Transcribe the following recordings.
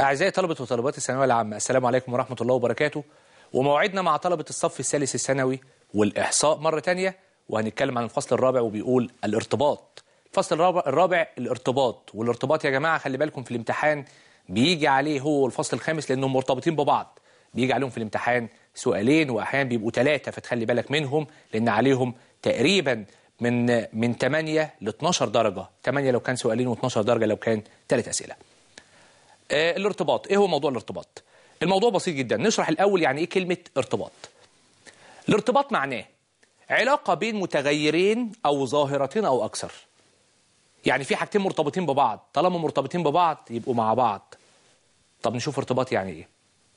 أعزائي طلبة وطالبات الثانوية العامة السلام عليكم ورحمة الله وبركاته وموعدنا مع طلبة الصف الثالث الثانوي والإحصاء مرة تانية وهنتكلم عن الفصل الرابع وبيقول الارتباط الفصل الرابع, الرابع الارتباط والارتباط يا جماعة خلي بالكم في الامتحان بيجي عليه هو الفصل الخامس لأنهم مرتبطين ببعض بيجي عليهم في الامتحان سؤالين وأحيانا بيبقوا ثلاثة فتخلي بالك منهم لأن عليهم تقريبا من من 8 ل 12 درجة 8 لو كان سؤالين و12 درجة لو كان ثلاث أسئلة آه الارتباط ايه هو موضوع الارتباط الموضوع بسيط جدا نشرح الاول يعني ايه كلمه ارتباط الارتباط معناه علاقه بين متغيرين او ظاهرتين او اكثر يعني في حاجتين مرتبطين ببعض طالما مرتبطين ببعض يبقوا مع بعض طب نشوف ارتباط يعني ايه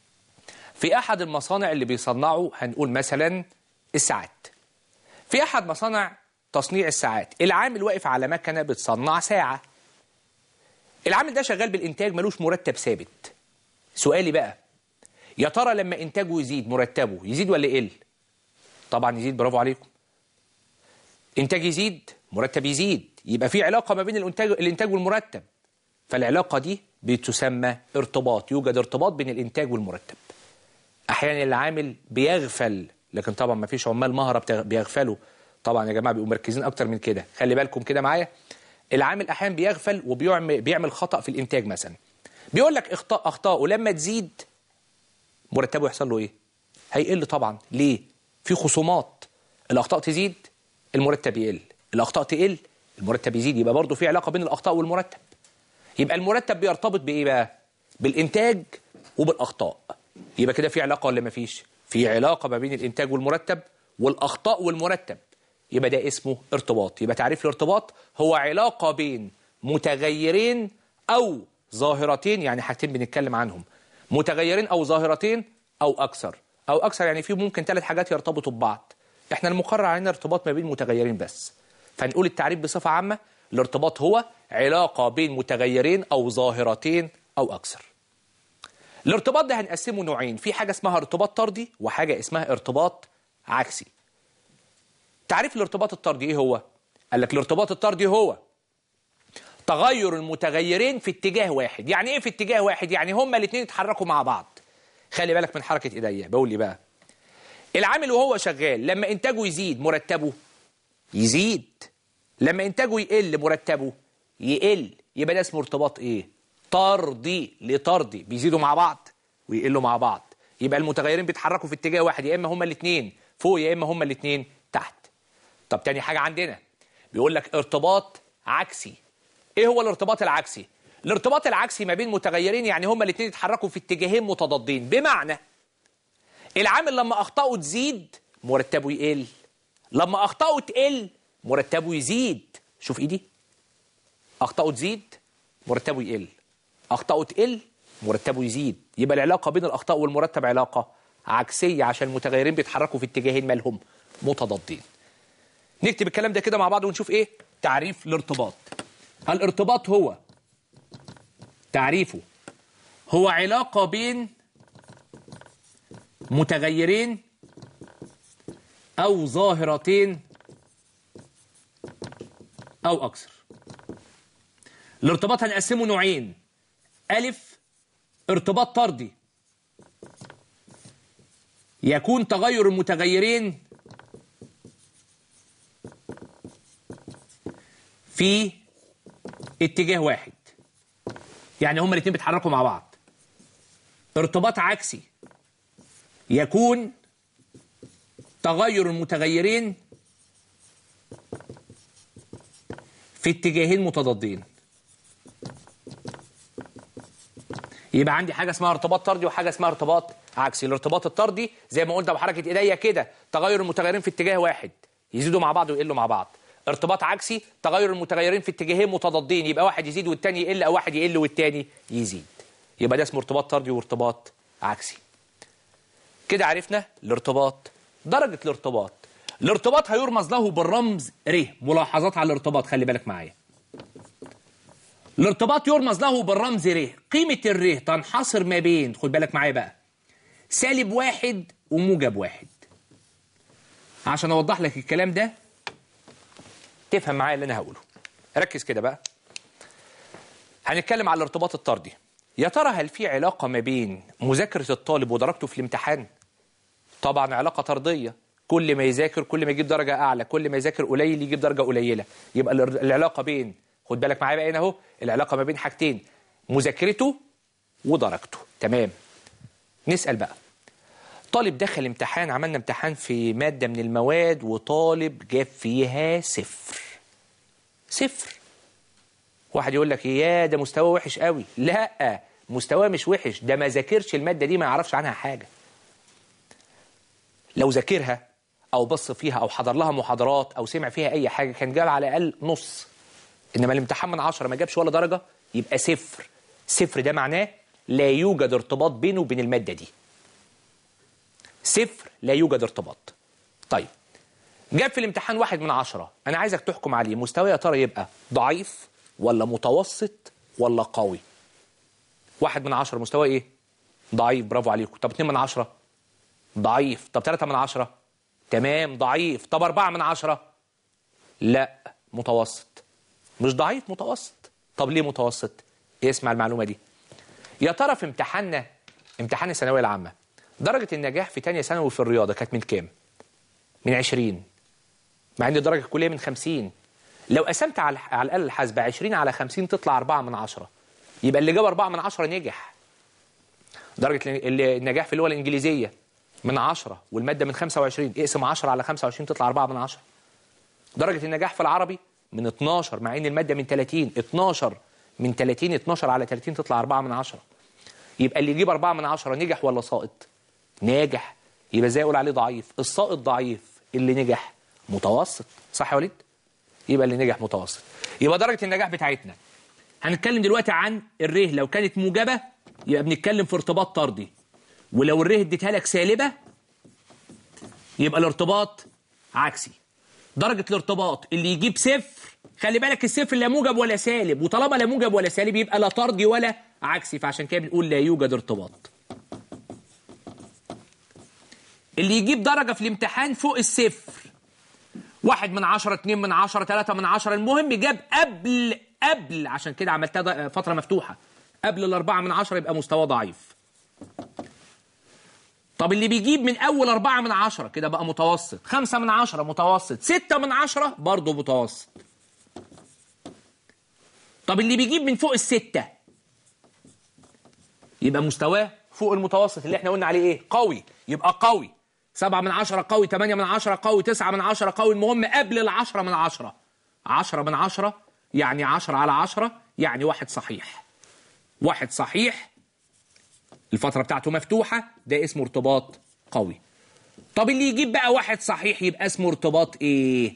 في احد المصانع اللي بيصنعوا هنقول مثلا الساعات في احد مصانع تصنيع الساعات العامل واقف على مكنه بتصنع ساعه العامل ده شغال بالإنتاج ملوش مرتب ثابت سؤالي بقى يا ترى لما إنتاجه يزيد مرتبه يزيد ولا يقل طبعا يزيد برافو عليكم إنتاج يزيد مرتب يزيد يبقى في علاقة ما بين الإنتاج, الإنتاج والمرتب فالعلاقة دي بتسمى ارتباط يوجد ارتباط بين الإنتاج والمرتب أحيانا العامل بيغفل لكن طبعا ما فيش عمال مهرة بيغفلوا طبعا يا جماعة بيبقوا مركزين أكتر من كده خلي بالكم كده معايا العامل احيانا بيغفل وبيعمل بيعمل خطا في الانتاج مثلا بيقول لك اخطاء اخطائه لما تزيد مرتبه يحصل له ايه هيقل طبعا ليه في خصومات الاخطاء تزيد المرتب يقل الاخطاء تقل المرتب يزيد يبقى برضه في علاقه بين الاخطاء والمرتب يبقى المرتب بيرتبط بايه بقى بالانتاج وبالاخطاء يبقى كده في علاقه ولا مفيش في علاقه ما بين الانتاج والمرتب والاخطاء والمرتب يبقى ده اسمه ارتباط يبقى تعريف الارتباط هو علاقة بين متغيرين أو ظاهرتين يعني حاجتين بنتكلم عنهم متغيرين أو ظاهرتين أو أكثر أو أكثر يعني في ممكن ثلاث حاجات يرتبطوا ببعض احنا المقرر علينا ارتباط ما بين متغيرين بس فنقول التعريف بصفة عامة الارتباط هو علاقة بين متغيرين أو ظاهرتين أو أكثر الارتباط ده هنقسمه نوعين في حاجة اسمها ارتباط طردي وحاجة اسمها ارتباط عكسي تعريف الارتباط الطردي ايه هو قال لك الارتباط الطردي هو تغير المتغيرين في اتجاه واحد يعني ايه في اتجاه واحد يعني هما الاثنين يتحركوا مع بعض خلي بالك من حركه ايديا بقول لي بقى العامل وهو شغال لما انتاجه يزيد مرتبه يزيد لما انتاجه يقل مرتبه يقل يبقى ده اسمه ارتباط ايه طردي لطردي بيزيدوا مع بعض ويقلوا مع بعض يبقى المتغيرين بيتحركوا في اتجاه واحد يا اما هما الاثنين فوق يا اما هما الاثنين تحت طب تاني حاجة عندنا بيقول لك ارتباط عكسي ايه هو الارتباط العكسي الارتباط العكسي ما بين متغيرين يعني هما الاثنين يتحركوا في اتجاهين متضادين بمعنى العامل لما اخطائه تزيد مرتبه يقل لما اخطائه تقل مرتبه يزيد شوف ايدي اخطائه تزيد مرتبه يقل اخطائه تقل مرتبه يزيد يبقى العلاقة بين الاخطاء والمرتب علاقة عكسية عشان المتغيرين بيتحركوا في اتجاهين مالهم متضادين نكتب الكلام ده كده مع بعض ونشوف ايه تعريف الارتباط الارتباط هو تعريفه هو علاقة بين متغيرين أو ظاهرتين أو أكثر الارتباط هنقسمه نوعين ألف ارتباط طردي يكون تغير المتغيرين في اتجاه واحد يعني هما الاثنين بيتحركوا مع بعض ارتباط عكسي يكون تغير المتغيرين في اتجاهين متضادين يبقى عندي حاجه اسمها ارتباط طردي وحاجه اسمها ارتباط عكسي الارتباط الطردي زي ما قلنا بحركه ايديا كده تغير المتغيرين في اتجاه واحد يزيدوا مع بعض ويقلوا مع بعض ارتباط عكسي تغير المتغيرين في اتجاهين متضادين يبقى واحد يزيد والتاني يقل او واحد يقل والتاني يزيد يبقى ده اسمه ارتباط طردي وارتباط عكسي كده عرفنا الارتباط درجة الارتباط الارتباط هيرمز له بالرمز ر ملاحظات على الارتباط خلي بالك معايا الارتباط يرمز له بالرمز ر قيمة الر تنحصر ما بين خد بالك معايا بقى سالب واحد وموجب واحد عشان اوضح لك الكلام ده تفهم معايا اللي انا هقوله ركز كده بقى هنتكلم على الارتباط الطردي يا ترى هل في علاقة ما بين مذاكرة الطالب ودرجته في الامتحان؟ طبعا علاقة طردية كل ما يذاكر كل ما يجيب درجة أعلى كل ما يذاكر قليل يجيب درجة قليلة يبقى الار- العلاقة بين خد بالك معايا بقى هنا أهو العلاقة ما بين حاجتين مذاكرته ودرجته تمام نسأل بقى طالب دخل امتحان عملنا امتحان في مادة من المواد وطالب جاب فيها صفر صفر واحد يقول لك يا ده مستواه وحش قوي لا مستواه مش وحش ده ما ذاكرش المادة دي ما يعرفش عنها حاجة لو ذاكرها او بص فيها او حضر لها محاضرات او سمع فيها اي حاجة كان جاب على الاقل نص انما الامتحان من عشرة ما جابش ولا درجة يبقى صفر صفر ده معناه لا يوجد ارتباط بينه وبين المادة دي صفر لا يوجد ارتباط طيب جاب في الامتحان واحد من عشرة أنا عايزك تحكم عليه مستوى يا ترى يبقى ضعيف ولا متوسط ولا قوي واحد من عشرة مستوى إيه ضعيف برافو عليكم طب اتنين من عشرة ضعيف طب تلاتة من عشرة تمام ضعيف طب أربعة من عشرة لا متوسط مش ضعيف متوسط طب ليه متوسط اسمع المعلومة دي يا ترى في امتحاننا امتحان الثانوية العامة درجة النجاح في تانية ثانوي في الرياضة كانت من كام؟ من 20 مع ان الدرجة الكلية من 50 لو قسمت على على الآلة الحاسبة 20 على 50 تطلع 4 من 10 يبقى اللي جاب 4 من 10 نجح درجة ال- النجاح في اللغة الإنجليزية من 10 والمادة من 25 اقسم 10 على 25 تطلع 4 من 10 درجة النجاح في العربي من 12 مع ان المادة من 30 12 من 30 12 على 30 تطلع 4 من 10 يبقى اللي يجيب 4 من 10 نجح ولا ساقط ناجح يبقى ازاي اقول عليه ضعيف الساقط ضعيف اللي نجح متوسط صح يا وليد يبقى اللي نجح متوسط يبقى درجة النجاح بتاعتنا هنتكلم دلوقتي عن الره لو كانت موجبة يبقى بنتكلم في ارتباط طردي ولو الره اديتها لك سالبة يبقى الارتباط عكسي درجة الارتباط اللي يجيب صفر خلي بالك الصفر لا موجب ولا سالب وطالما لا موجب ولا سالب يبقى لا طردي ولا عكسي فعشان كده بنقول لا يوجد ارتباط اللي يجيب درجة في الامتحان فوق الصفر واحد من عشرة اتنين من عشرة تلاتة من عشرة المهم جاب قبل قبل عشان كده عملتها ض- فترة مفتوحة قبل الأربعة من عشرة يبقى مستوى ضعيف طب اللي بيجيب من أول أربعة من عشرة كده بقى متوسط خمسة من عشرة متوسط ستة من عشرة برضه متوسط طب اللي بيجيب من فوق الستة يبقى مستواه فوق المتوسط اللي احنا قلنا عليه ايه قوي يبقى قوي سبعة من عشرة قوي تمانية من عشرة قوي تسعة من عشرة قوي المهم قبل العشرة من عشرة عشرة من عشرة يعني عشرة على عشرة يعني واحد صحيح واحد صحيح الفترة بتاعته مفتوحة ده اسمه ارتباط قوي طب اللي يجيب بقى واحد صحيح يبقى اسمه ارتباط ايه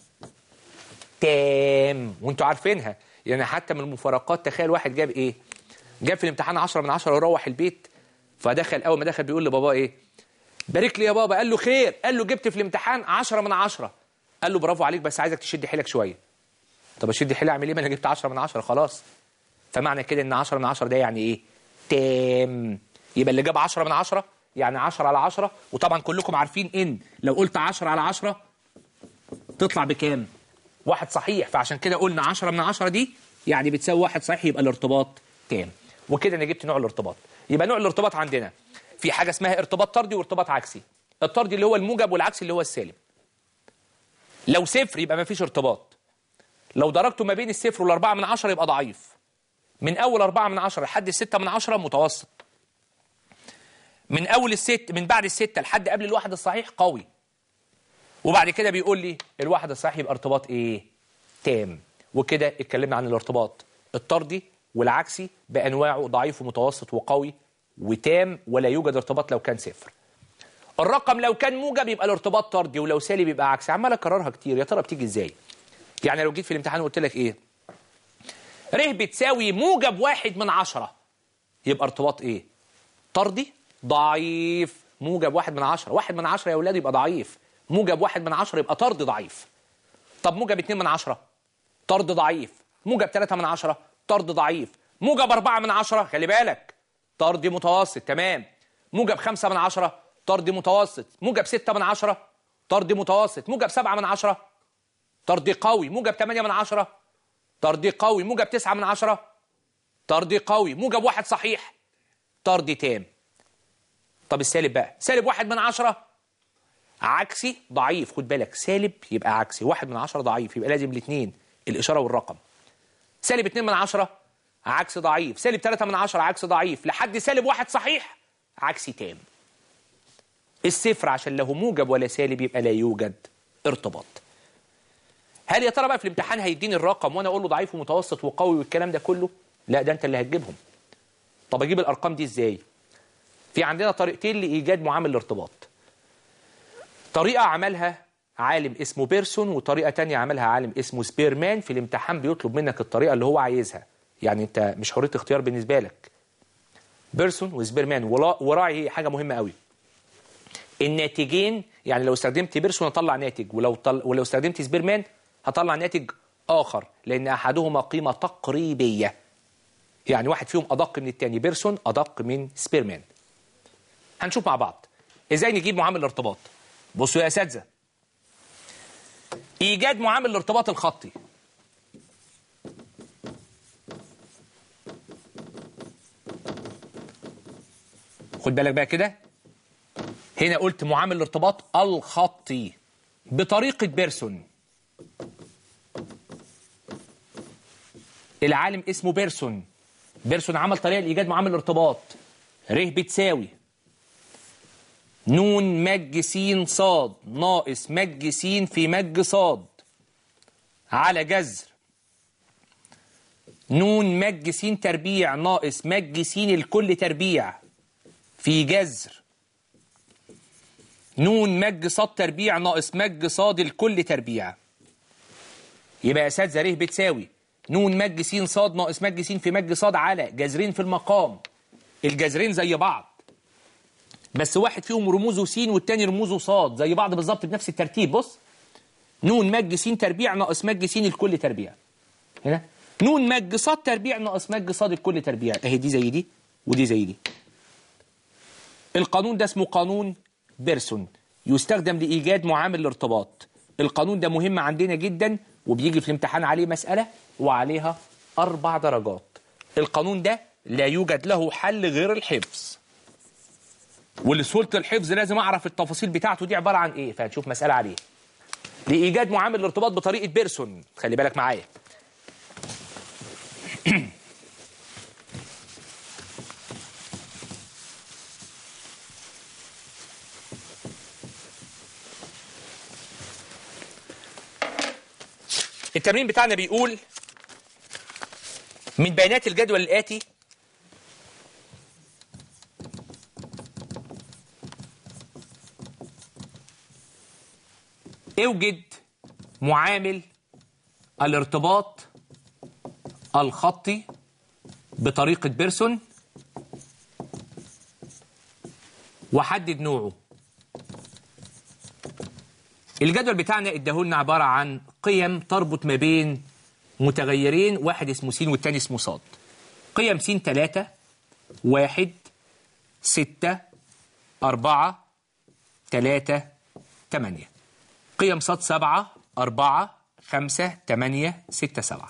تام وانتوا عارفينها يعني حتى من المفارقات تخيل واحد جاب ايه جاب في الامتحان 10 من 10 وروح البيت فدخل اول ما دخل بيقول لبابا ايه بارك لي يا بابا قال له خير قال له جبت في الامتحان 10 من 10 قال له برافو عليك بس عايزك تشد حيلك شويه طب اشد حيلي اعمل ايه ما انا جبت 10 من 10 خلاص فمعنى كده ان 10 من 10 ده يعني ايه تام يبقى اللي جاب 10 من 10 يعني 10 على 10 وطبعا كلكم عارفين ان لو قلت 10 على 10 تطلع بكام واحد صحيح فعشان كده قلنا 10 من 10 دي يعني بتساوي واحد صحيح يبقى الارتباط تام وكده انا جبت نوع الارتباط يبقى نوع الارتباط عندنا في حاجه اسمها ارتباط طردي وارتباط عكسي الطردي اللي هو الموجب والعكسي اللي هو السالب لو صفر يبقى ما فيش ارتباط لو درجته ما بين الصفر والأربعة من عشرة يبقى ضعيف من أول أربعة من عشرة لحد الستة من عشرة متوسط من أول الست من بعد الستة لحد قبل الواحد الصحيح قوي وبعد كده بيقول لي الواحد الصحيح يبقى ارتباط إيه تام وكده اتكلمنا عن الارتباط الطردي والعكسي بأنواعه ضعيف ومتوسط وقوي وتام ولا يوجد ارتباط لو كان صفر الرقم لو كان موجب يبقى الارتباط طردي ولو سالب يبقى عكسي عمال اكررها كتير يا ترى بتيجي ازاي يعني لو جيت في الامتحان وقلت لك ايه ر بتساوي موجب واحد من عشرة يبقى ارتباط ايه طردي ضعيف موجب واحد من عشرة واحد من عشرة يا ولاد يبقى ضعيف موجب واحد من عشرة يبقى طرد ضعيف طب موجب اتنين من عشرة طرد ضعيف موجب تلاتة من عشرة طرد ضعيف موجب أربعة من عشرة خلي بالك طرد متوسط تمام موجب خمسة من عشرة طرد متوسط موجب ستة من عشرة طرد متوسط موجب سبعة من عشرة طرد قوي موجب 8 من عشرة طرد قوي موجب 9 من عشرة طرد قوي موجب واحد صحيح طرد تام طب السالب بقى سالب واحد من عشرة عكسي ضعيف خد بالك سالب يبقى عكسي واحد من عشرة ضعيف يبقى لازم الاثنين الإشارة والرقم سالب اتنين من عشرة عكس ضعيف سالب تلاتة من عشرة عكس ضعيف لحد سالب واحد صحيح عكسي تام الصفر عشان له موجب ولا سالب يبقى لا يوجد ارتباط هل يا ترى بقى في الامتحان هيديني الرقم وانا اقول له ضعيف ومتوسط وقوي والكلام ده كله لا ده انت اللي هتجيبهم طب اجيب الارقام دي ازاي في عندنا طريقتين لايجاد معامل الارتباط طريقه عملها عالم اسمه بيرسون وطريقه تانية عملها عالم اسمه سبيرمان في الامتحان بيطلب منك الطريقه اللي هو عايزها يعني انت مش حريه اختيار بالنسبه لك بيرسون وسبيرمان ولا- وراعي حاجه مهمه قوي الناتجين يعني لو استخدمت بيرسون هطلع ناتج ولو طل... ولو استخدمت سبيرمان هطلع ناتج اخر لان احدهما قيمه تقريبيه يعني واحد فيهم ادق من الثاني بيرسون ادق من سبيرمان هنشوف مع بعض ازاي نجيب معامل الارتباط بصوا يا اساتذه ايجاد معامل الارتباط الخطي خد بالك بقى كده هنا قلت معامل الارتباط الخطي بطريقة بيرسون العالم اسمه بيرسون بيرسون عمل طريقة لإيجاد معامل الارتباط ر بتساوي نون مج س صاد ناقص مج س في مج صاد على جذر نون مج س تربيع ناقص مج س الكل تربيع في جذر نون مج صاد تربيع ناقص مج صاد الكل تربيع يبقى يا اساتذه ر بتساوي نون مج س صاد ناقص مج س في مج صاد على جذرين في المقام الجذرين زي بعض بس واحد فيهم رموزه س والتاني رموزه صاد زي بعض بالظبط بنفس الترتيب بص نون مج س تربيع ناقص مج س الكل تربيع هنا نون مج صاد تربيع ناقص مج صاد الكل تربيع اهي دي زي دي ودي زي دي القانون ده اسمه قانون بيرسون يستخدم لإيجاد معامل الارتباط القانون ده مهم عندنا جدا وبيجي في الامتحان عليه مسألة وعليها أربع درجات القانون ده لا يوجد له حل غير الحفظ ولسهولة الحفظ لازم أعرف التفاصيل بتاعته دي عبارة عن إيه فهنشوف مسألة عليه لإيجاد معامل الارتباط بطريقة بيرسون خلي بالك معايا التمرين بتاعنا بيقول من بيانات الجدول الآتي اوجد معامل الارتباط الخطي بطريقة بيرسون وحدد نوعه الجدول بتاعنا اداهولنا عبارة عن قيم تربط ما بين متغيرين واحد اسمه س والتاني اسمه صاد قيم س 3 واحد ستة أربعة تلاتة تمانية قيم صاد سبعة أربعة خمسة تمانية ستة سبعة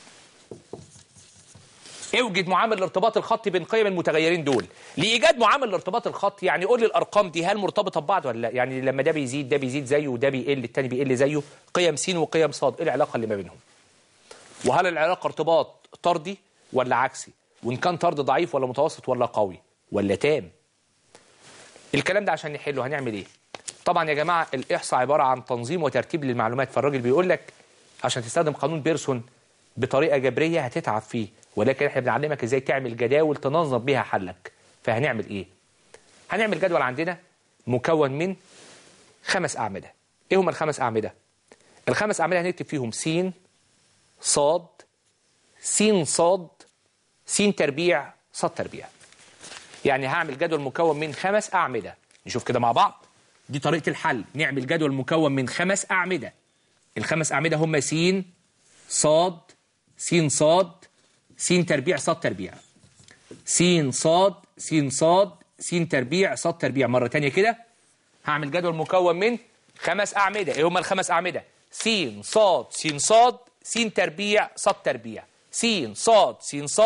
اوجد معامل الارتباط الخطي بين قيم المتغيرين دول لايجاد معامل الارتباط الخطي يعني قول لي الارقام دي هل مرتبطه ببعض ولا لا يعني لما ده بيزيد ده بيزيد زيه وده بيقل التاني بيقل زيه قيم س وقيم ص ايه العلاقه اللي ما بينهم وهل العلاقه ارتباط طردي ولا عكسي وان كان طرد ضعيف ولا متوسط ولا قوي ولا تام الكلام ده عشان نحله هنعمل ايه طبعا يا جماعه الاحصاء عباره عن تنظيم وترتيب للمعلومات فالراجل بيقول لك عشان تستخدم قانون بيرسون بطريقه جبريه هتتعب فيه ولكن احنا بنعلمك ازاي تعمل جداول تنظم بيها حلك فهنعمل ايه هنعمل جدول عندنا مكون من خمس اعمده ايه هم الخمس اعمده الخمس اعمده هنكتب فيهم س صاد س صاد س تربيع صاد تربيع يعني هعمل جدول مكون من خمس اعمده نشوف كده مع بعض دي طريقه الحل نعمل جدول مكون من خمس اعمده الخمس اعمده هم س صاد س صاد س تربيع صاد تربيع س صاد س صاد س تربيع صاد تربيع مرة تانية كده هعمل جدول مكون من خمس أعمدة إيه هما الخمس أعمدة س صاد س صاد س تربيع صاد تربيع س صاد س صاد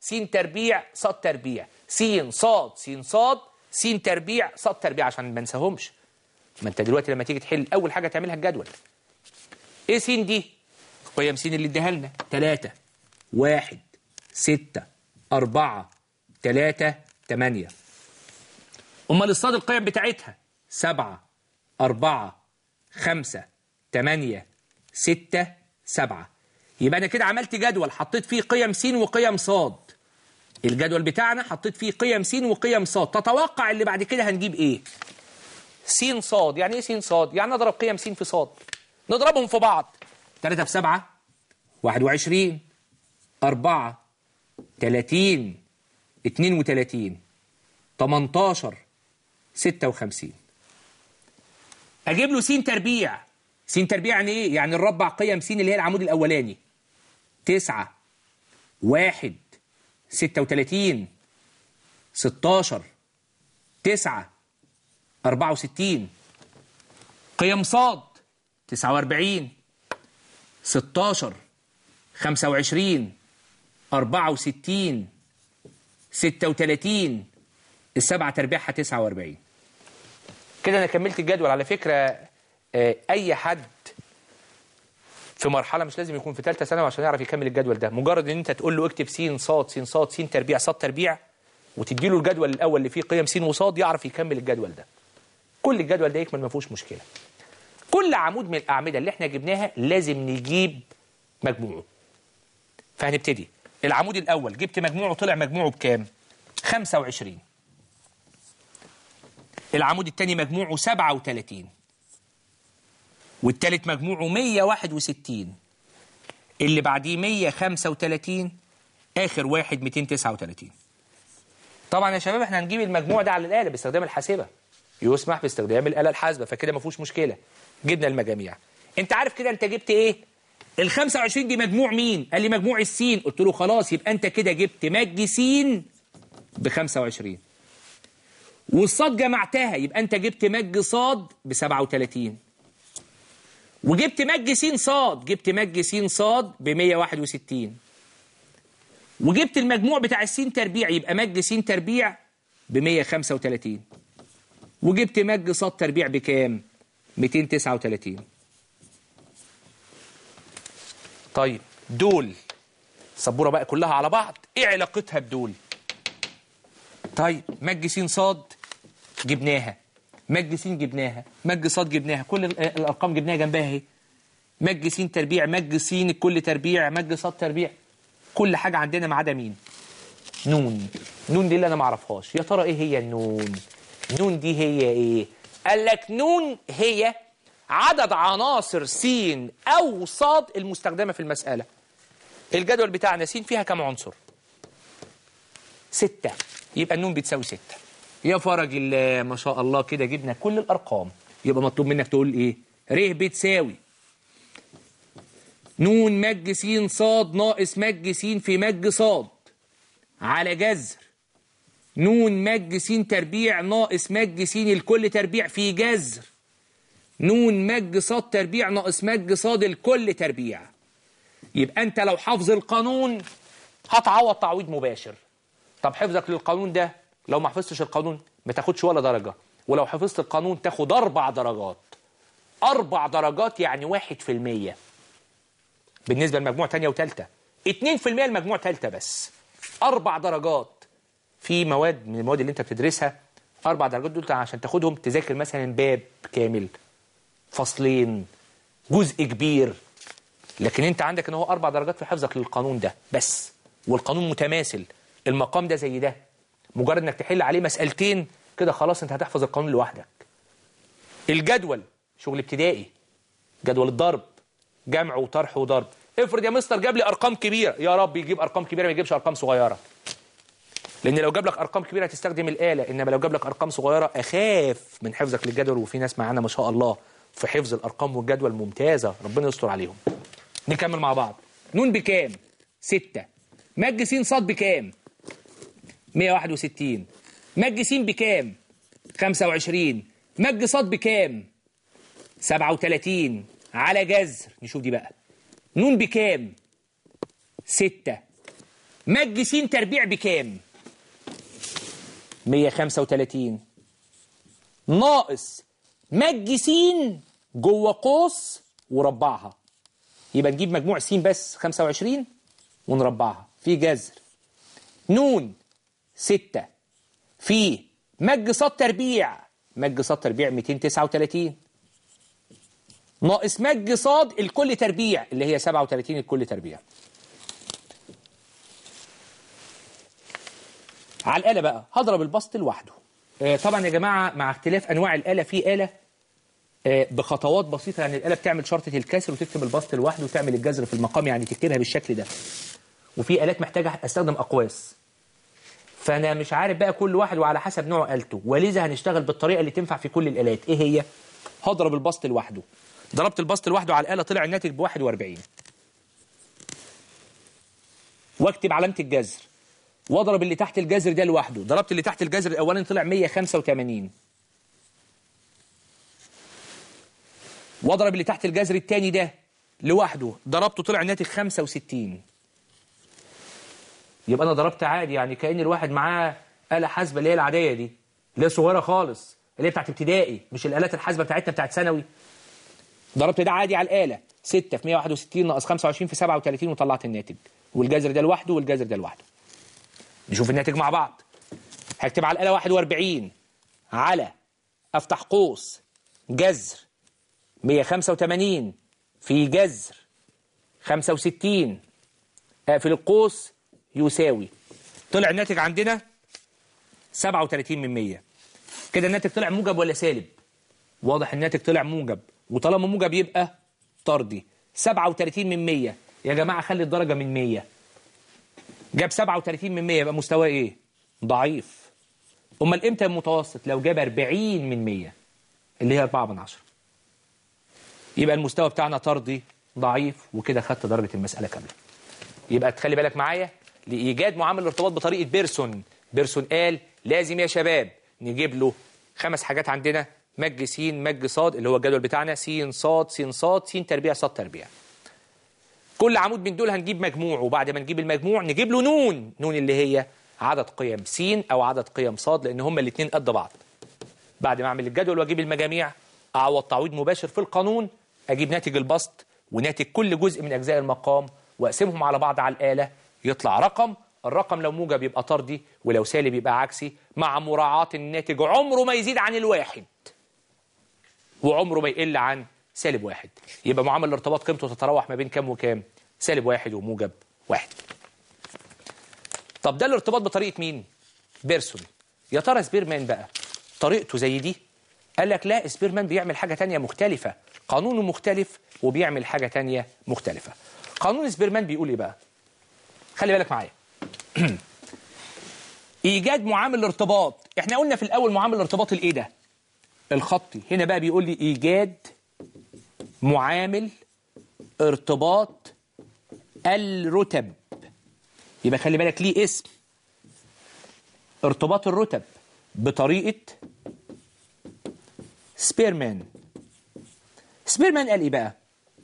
س تربيع ص تربيع س ص س ص س تربيع ص تربيع عشان ما انساهمش ما انت دلوقتي لما تيجي تحل اول حاجه تعملها الجدول ايه س دي قيم س اللي اداها لنا 3 1 6 4 3 8 امال الصاد القيم بتاعتها 7 4 5 8 6 7 يبقى انا كده عملت جدول حطيت فيه قيم س وقيم صاد الجدول بتاعنا حطيت فيه قيم س وقيم صاد تتوقع اللي بعد كده هنجيب ايه س صاد يعني ايه س صاد يعني نضرب قيم س في صاد نضربهم في بعض 3 في 7 21 4 30 32 18 56 اجيب له س تربيع س تربيع يعني ايه يعني نربع قيم س اللي هي العمود الاولاني 9 1 36 16 9 64 قيم صاد 49 16 25 64 36 السبعة تربيعها 49 كده انا كملت الجدول على فكرة آه، اي حد في مرحلة مش لازم يكون في ثالثة ثانوي عشان يعرف يكمل الجدول ده مجرد ان انت تقول له اكتب س صاد س صاد س تربيع صاد تربيع وتدي له الجدول الاول اللي فيه قيم س وصاد يعرف يكمل الجدول ده كل الجدول ده يكمل ما فيهوش مشكلة كل عمود من الأعمدة اللي احنا جبناها لازم نجيب مجموعه فهنبتدي العمود الأول جبت مجموعه طلع مجموعه بكام 25 العمود الثاني مجموعه 37 والثالث مجموعه 161 اللي بعديه 135 آخر واحد 239 طبعا يا شباب احنا هنجيب المجموع ده على الآلة باستخدام الحاسبة يسمح باستخدام الآلة الحاسبة فكده ما فيهوش مشكلة جبنا المجاميع انت عارف كده انت جبت ايه ال 25 دي مجموع مين قال لي مجموع السين قلت له خلاص يبقى انت كده جبت مج س ب 25 والصاد جمعتها يبقى انت جبت مج صاد ب 37 وجبت مج س صاد جبت مج س صاد ب 161 وجبت المجموع بتاع السين تربيع يبقى مج س تربيع ب 135 وجبت مج صاد تربيع بكام 239 طيب دول السبوره بقى كلها على بعض ايه علاقتها بدول طيب مج س صاد جبناها مج س جبناها مج صاد جبناها كل ال- الارقام جبناها جنبها اهي مج س تربيع مج س الكل تربيع مج صاد تربيع كل حاجه عندنا ما عدا مين نون نون دي اللي انا ما اعرفهاش يا ترى ايه هي النون نون دي هي ايه قال لك نون هي عدد عناصر س او صاد المستخدمه في المساله الجدول بتاعنا س فيها كم عنصر ستة يبقى النون بتساوي ستة يا فرج الله ما شاء الله كده جبنا كل الأرقام يبقى مطلوب منك تقول إيه ر بتساوي نون مج س صاد ناقص مج س في مج صاد على جذر نون مج س تربيع ناقص مج س الكل تربيع في جذر نون مج صاد تربيع ناقص مج صاد الكل تربيع يبقى انت لو حافظ القانون هتعوض تعويض مباشر طب حفظك للقانون ده لو ما حفظتش القانون ما تاخدش ولا درجة ولو حفظت القانون تاخد أربع درجات أربع درجات يعني واحد في المية بالنسبة لمجموع تانية وتالتة اتنين في المية المجموع تالتة بس أربع درجات في مواد من المواد اللي انت بتدرسها أربع درجات دول عشان تاخدهم تذاكر مثلا باب كامل فصلين جزء كبير لكن انت عندك ان هو اربع درجات في حفظك للقانون ده بس والقانون متماثل المقام ده زي ده مجرد انك تحل عليه مسألتين كده خلاص انت هتحفظ القانون لوحدك الجدول شغل ابتدائي جدول الضرب جمع وطرح وضرب افرض يا مستر جاب لي ارقام كبيره يا رب يجيب ارقام كبيره ما يجيبش ارقام صغيره لان لو جاب لك ارقام كبيره هتستخدم الاله انما لو جاب لك ارقام صغيره اخاف من حفظك للجدول وفي ناس معانا ما شاء الله في حفظ الارقام والجدول ممتازه ربنا يستر عليهم نكمل مع بعض نون بكام 6 مج س صاد بكام 161 مج س بكام 25 مج صاد بكام 37 على جذر نشوف دي بقى نون بكام 6 مج س تربيع بكام 135 ناقص مج س جوه قوس وربعها يبقى نجيب مجموع س بس 25 ونربعها في جذر نون 6 في مج ص تربيع مج ص تربيع 239 ناقص مج صاد الكل تربيع اللي هي 37 الكل تربيع على الآلة بقى هضرب البسط لوحده آه طبعا يا جماعة مع اختلاف أنواع الآلة في آلة آه بخطوات بسيطة يعني الآلة بتعمل شرطة الكسر وتكتب البسط لوحده وتعمل الجذر في المقام يعني تكتبها بالشكل ده وفي آلات محتاجة استخدم أقواس فأنا مش عارف بقى كل واحد وعلى حسب نوع آلته ولذا هنشتغل بالطريقة اللي تنفع في كل الآلات إيه هي؟ هضرب البسط لوحده ضربت البسط لوحده على الآلة طلع الناتج ب 41 واكتب علامة الجذر واضرب اللي تحت الجذر ده لوحده ضربت اللي تحت الجذر الاولاني طلع 185 واضرب اللي تحت الجذر الثاني ده لوحده ضربته طلع الناتج 65 يبقى انا ضربت عادي يعني كأن الواحد معاه آلة حاسبة اللي هي العادية دي اللي هي صغيرة خالص اللي هي بتاعت ابتدائي مش الآلات الحاسبة بتاعتنا بتاعت ثانوي ضربت ده عادي على الآلة 6 في 161 ناقص 25 في 37 وطلعت الناتج والجذر ده لوحده والجذر ده لوحده نشوف الناتج مع بعض هكتب على الآلة 41 على أفتح قوس جذر 185 في جذر 65 أقفل القوس يساوي طلع الناتج عندنا 37 من 100 كده الناتج طلع موجب ولا سالب واضح الناتج طلع موجب وطالما موجب يبقى طردي 37 من 100 يا جماعة خلي الدرجة من 100 جاب 37 من 100 يبقى مستواه ايه ضعيف امال امتى المتوسط لو جاب 40 من 100 اللي هي 4 من 10 يبقى المستوى بتاعنا طردي ضعيف وكده خدت درجة المسألة كاملة يبقى تخلي بالك معايا لإيجاد معامل الارتباط بطريقة بيرسون بيرسون قال لازم يا شباب نجيب له خمس حاجات عندنا مج س مج ص اللي هو الجدول بتاعنا س ص س ص س تربيع ص تربيع كل عمود من دول هنجيب مجموع وبعد ما نجيب المجموع نجيب له نون نون اللي هي عدد قيم س او عدد قيم ص لان هما الاثنين قد بعض بعد ما اعمل الجدول واجيب المجاميع اعوض تعويض مباشر في القانون اجيب ناتج البسط وناتج كل جزء من اجزاء المقام واقسمهم على بعض على الاله يطلع رقم الرقم لو موجب يبقى طردي ولو سالب يبقى عكسي مع مراعاة الناتج عمره ما يزيد عن الواحد وعمره ما يقل عن سالب واحد يبقى معامل الارتباط قيمته تتراوح ما بين كام وكام سالب واحد وموجب واحد طب ده الارتباط بطريقة مين بيرسون يا ترى سبيرمان بقى طريقته زي دي قال لك لا سبيرمان بيعمل حاجة تانية مختلفة قانونه مختلف وبيعمل حاجة تانية مختلفة قانون سبيرمان بيقول ايه بقى خلي بالك معايا ايجاد معامل الارتباط احنا قلنا في الاول معامل الارتباط الايه ده الخطي هنا بقى بيقول لي ايجاد معامل ارتباط الرتب يبقى خلي بالك ليه اسم ارتباط الرتب بطريقة سبيرمان سبيرمان قال ايه بقى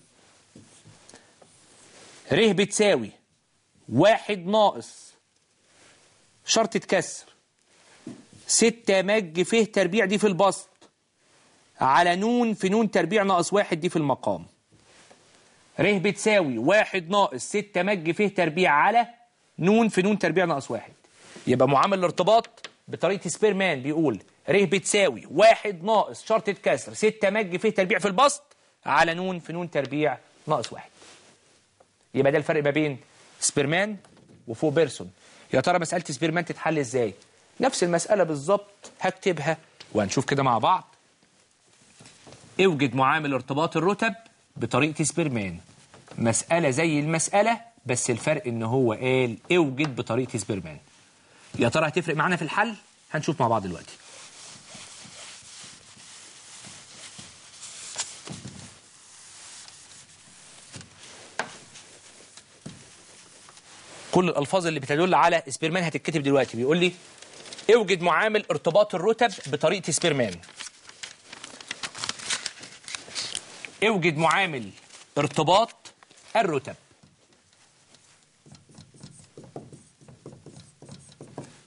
ر بتساوي واحد ناقص شرطة كسر ستة مج فيه تربيع دي في البسط على نون في نون تربيع ناقص واحد دي في المقام ر بتساوي واحد ناقص ستة مج فيه تربيع على نون في نون تربيع ناقص واحد يبقى معامل الارتباط بطريقة سبيرمان بيقول ر بتساوي واحد ناقص شرطة كسر ستة مج فيه تربيع في البسط على نون في نون تربيع ناقص واحد يبقى ده الفرق ما بين سبيرمان وفوق بيرسون يا ترى مسألة سبيرمان تتحل ازاي نفس المسألة بالظبط هكتبها وهنشوف كده مع بعض اوجد معامل ارتباط الرتب بطريقة سبيرمان مسألة زي المسألة بس الفرق ان هو قال اوجد بطريقة سبيرمان يا ترى هتفرق معانا في الحل هنشوف مع بعض دلوقتي كل الالفاظ اللي بتدل على سبيرمان هتتكتب دلوقتي بيقول لي اوجد معامل ارتباط الرتب بطريقه سبيرمان اوجد معامل ارتباط الرتب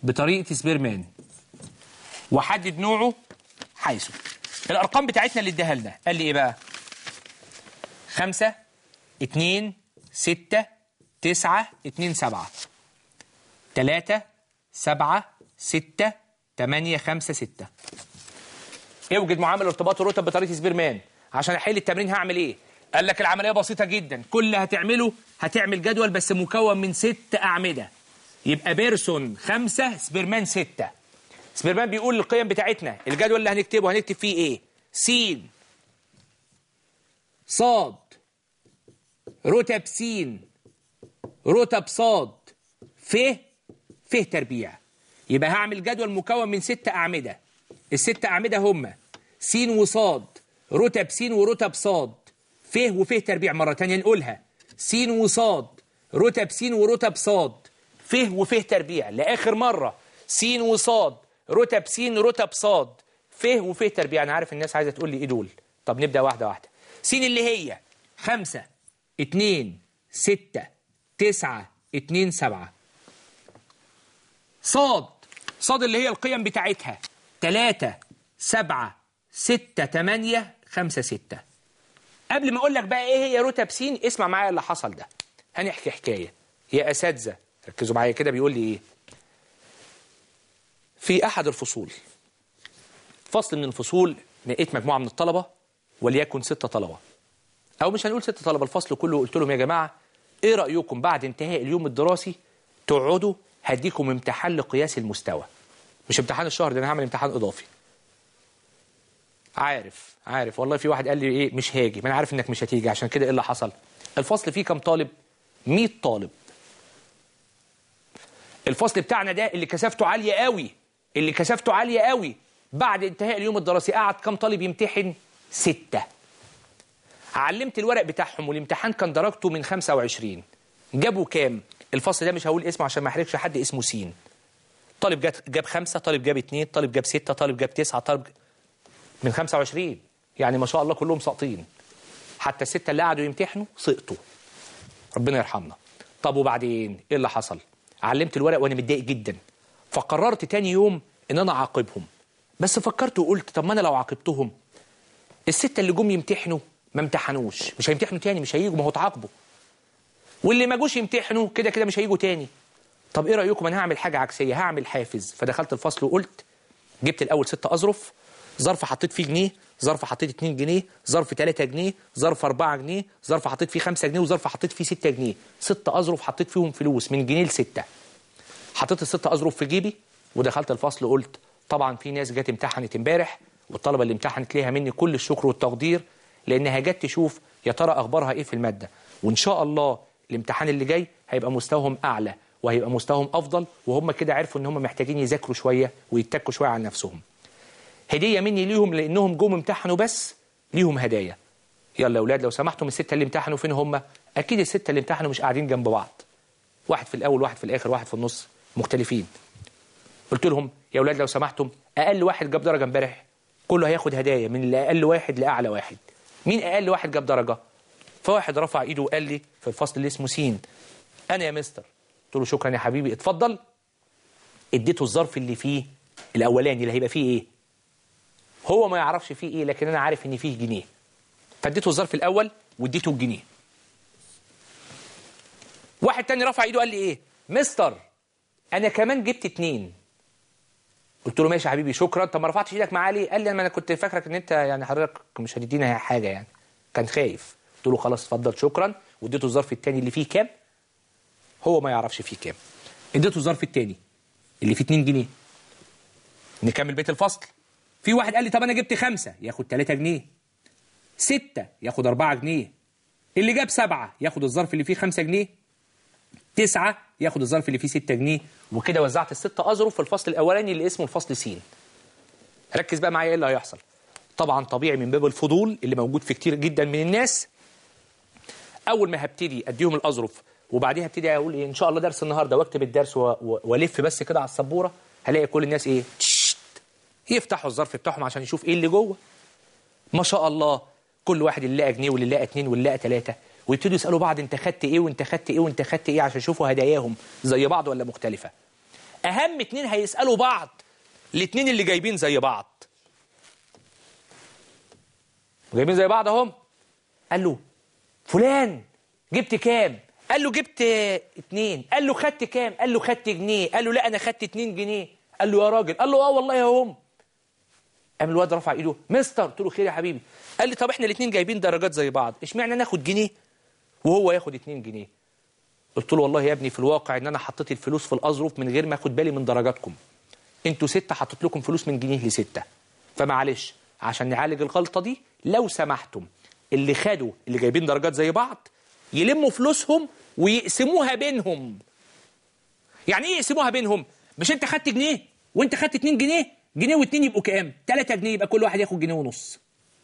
بطريقه سبيرمان وحدد نوعه حيث الارقام بتاعتنا اللي اداها لنا قال لي ايه بقى خمسة اتنين ستة تسعة اتنين سبعة تلاتة سبعة ستة تمانية خمسة ستة اوجد معامل ارتباط الرتب بطريقة سبيرمان عشان احل التمرين هعمل ايه قال لك العملية بسيطة جدا كل اللي هتعمله هتعمل جدول بس مكون من ست أعمدة يبقى بيرسون خمسة سبيرمان ستة سبيرمان بيقول القيم بتاعتنا الجدول اللي هنكتبه هنكتب فيه ايه سين صاد رتب سين رتب صاد ف ف تربيع يبقى هعمل جدول مكون من ست أعمدة الست أعمدة هما س وصاد رتب س ورتب صاد ف وف تربيع مرة تانية نقولها س وصاد رتب س ورتب صاد ف وف تربيع لآخر مرة س وصاد رتب س رتب صاد ف وف تربيع أنا عارف الناس عايزة تقول لي إيه دول طب نبدأ واحدة واحدة س اللي هي خمسة اتنين ستة تسعة اتنين سبعة صاد صاد اللي هي القيم بتاعتها تلاتة سبعة ستة تمانية خمسة ستة قبل ما أقول لك بقى إيه هي رتب س اسمع معايا اللي حصل ده هنحكي حكاية يا أساتذة ركزوا معايا كده بيقول لي إيه في أحد الفصول فصل من الفصول لقيت مجموعة من الطلبة وليكن ستة طلبة أو مش هنقول ستة طلبة الفصل كله قلت لهم يا جماعة إيه رأيكم بعد انتهاء اليوم الدراسي تقعدوا هديكم امتحان لقياس المستوى مش امتحان الشهر ده انا هعمل امتحان اضافي عارف عارف والله في واحد قال لي ايه مش هاجي ما انا عارف انك مش هتيجي عشان كده ايه اللي حصل الفصل فيه كام طالب 100 طالب الفصل بتاعنا ده اللي كثافته عاليه قوي اللي كثافته عاليه قوي بعد انتهاء اليوم الدراسي قعد كام طالب يمتحن ستة علمت الورق بتاعهم والامتحان كان درجته من 25 جابوا كام الفصل ده مش هقول اسمه عشان ما احرجش حد اسمه سين طالب جاب جاب خمسة طالب جاب اتنين طالب جاب ستة طالب جاب تسعة طالب من 25 يعني ما شاء الله كلهم ساقطين حتى الستة اللي قعدوا يمتحنوا سقطوا ربنا يرحمنا طب وبعدين ايه اللي حصل علمت الورق وانا متضايق جدا فقررت تاني يوم ان انا اعاقبهم بس فكرت وقلت طب ما انا لو عاقبتهم الستة اللي جم يمتحنوا ما امتحنوش مش هيمتحنوا تاني مش هيجوا ما هو اتعاقبوا واللي ما جوش يمتحنوا كده كده مش هيجوا تاني طب ايه رايكم انا هعمل حاجه عكسيه هعمل حافز فدخلت الفصل وقلت جبت الاول ست اظرف ظرف حطيت فيه جنيه ظرف حطيت 2 جنيه ظرف 3 جنيه ظرف 4 جنيه ظرف حطيت فيه 5 جنيه وظرف حطيت فيه 6 جنيه ست اظرف حطيت فيهم فلوس من جنيه لستة حطيت الست اظرف في جيبي ودخلت الفصل وقلت طبعا في ناس جت امتحنت امبارح والطلبه اللي امتحنت ليها مني كل الشكر والتقدير لانها جت تشوف يا ترى اخبارها ايه في الماده وان شاء الله الامتحان اللي جاي هيبقى مستواهم اعلى وهيبقى مستواهم افضل وهم كده عرفوا ان هم محتاجين يذاكروا شويه ويتكوا شويه عن نفسهم هديه مني ليهم لانهم جم امتحنوا بس ليهم هدايا يلا يا اولاد لو سمحتم السته اللي امتحنوا فين هم اكيد السته اللي امتحنوا مش قاعدين جنب بعض واحد في الاول واحد في الاخر واحد في النص مختلفين قلت لهم يا اولاد لو سمحتم اقل واحد جاب درجه امبارح كله هياخد هدايا من الاقل واحد لاعلى واحد مين اقل واحد جاب درجه فواحد رفع ايده وقال لي في الفصل اللي اسمه سين انا يا مستر قلت له شكرا يا حبيبي اتفضل اديته الظرف اللي فيه الاولاني اللي هيبقى فيه ايه هو ما يعرفش فيه ايه لكن انا عارف ان فيه جنيه فاديته الظرف الاول واديته الجنيه واحد تاني رفع ايده قال لي ايه مستر انا كمان جبت اتنين قلت له ماشي يا حبيبي شكرا طب ما رفعتش ايدك معاه ليه قال لي انا كنت فاكرك ان انت يعني حضرتك مش هتدينا حاجه يعني كان خايف قلت له خلاص اتفضل شكرا واديته الظرف الثاني اللي فيه كام هو ما يعرفش فيه كام اديته الظرف الثاني اللي فيه 2 جنيه نكمل بيت الفصل في واحد قال لي طب انا جبت خمسة ياخد 3 جنيه ستة ياخد 4 جنيه اللي جاب سبعة ياخد الظرف اللي فيه 5 جنيه تسعة ياخد الظرف اللي فيه 6 جنيه وكده وزعت الستة أظرف في الفصل الأولاني اللي اسمه الفصل س ركز بقى معايا ايه اللي هيحصل طبعا طبيعي من باب الفضول اللي موجود في كتير جدا من الناس اول ما هبتدي اديهم الاظرف وبعديها ابتدي اقول ايه ان شاء الله درس النهارده واكتب الدرس و- و- والف بس كده على السبوره هلاقي كل الناس ايه تشت يفتحوا الظرف بتاعهم عشان يشوف ايه اللي جوه ما شاء الله كل واحد اللي لقى جنيه واللي لقى اتنين واللي لقى تلاته ويبتدوا يسالوا بعض انت خدت ايه وانت خدت ايه وانت خدت ايه عشان يشوفوا هداياهم زي بعض ولا مختلفه اهم اتنين هيسالوا بعض الاتنين اللي جايبين زي بعض جايبين زي بعض اهم قال له فلان جبت كام قال له جبت اتنين قال له خدت كام قال له خدت جنيه قال له لا انا خدت اتنين جنيه قال له يا راجل قال له اه والله يا هم قام الواد رفع ايده مستر قلت له خير يا حبيبي قال لي طب احنا الاثنين جايبين درجات زي بعض اشمعنى ناخد جنيه وهو ياخد 2 جنيه قلت له والله يا ابني في الواقع ان انا حطيت الفلوس في الاظرف من غير ما اخد بالي من درجاتكم انتوا ستة حطيت لكم فلوس من جنيه لستة فمعلش عشان نعالج الغلطة دي لو سمحتم اللي خدوا اللي جايبين درجات زي بعض يلموا فلوسهم ويقسموها بينهم يعني ايه يقسموها بينهم مش انت خدت جنيه وانت خدت 2 جنيه جنيه واتنين يبقوا كام 3 جنيه يبقى كل واحد ياخد جنيه ونص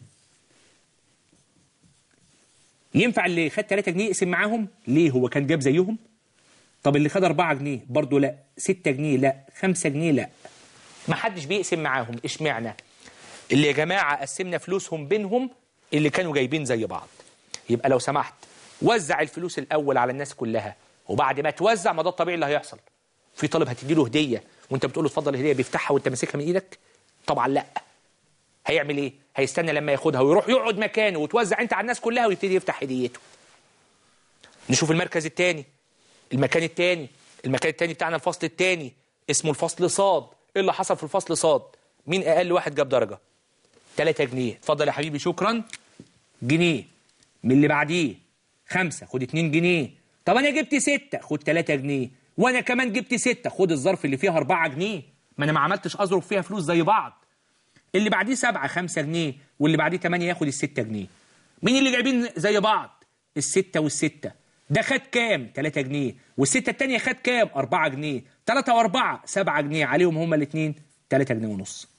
ينفع اللي خد 3 جنيه يقسم معاهم ليه هو كان جاب زيهم طب اللي خد 4 جنيه برضه لا 6 جنيه لا 5 جنيه لا ما حدش بيقسم معاهم اشمعنى اللي يا جماعه قسمنا فلوسهم بينهم اللي كانوا جايبين زي بعض يبقى لو سمحت وزع الفلوس الاول على الناس كلها وبعد ما توزع ما ده الطبيعي اللي هيحصل في طالب هتدي له هديه وانت بتقول له اتفضل الهديه بيفتحها وانت ماسكها من ايدك طبعا لا هيعمل ايه هيستنى لما ياخدها ويروح يقعد مكانه وتوزع انت على الناس كلها ويبتدي يفتح هديته نشوف المركز الثاني المكان الثاني المكان الثاني بتاعنا الفصل الثاني اسمه الفصل صاد ايه اللي حصل في الفصل صاد مين اقل واحد جاب درجه 3 جنيه اتفضل يا حبيبي شكرا جنيه من اللي بعديه خمسة خد 2 جنيه طب انا جبت ستة خد 3 جنيه وانا كمان جبت ستة خد الظرف اللي فيها 4 جنيه ما انا ما عملتش اظرف فيها فلوس زي بعض اللي بعديه سبعة خمسة جنيه واللي بعديه تمانية ياخد الستة جنيه مين اللي جايبين زي بعض الستة والستة ده خد كام 3 جنيه والستة التانية خد كام 4 جنيه 3 و4 7 جنيه عليهم هما الاثنين 3 جنيه ونص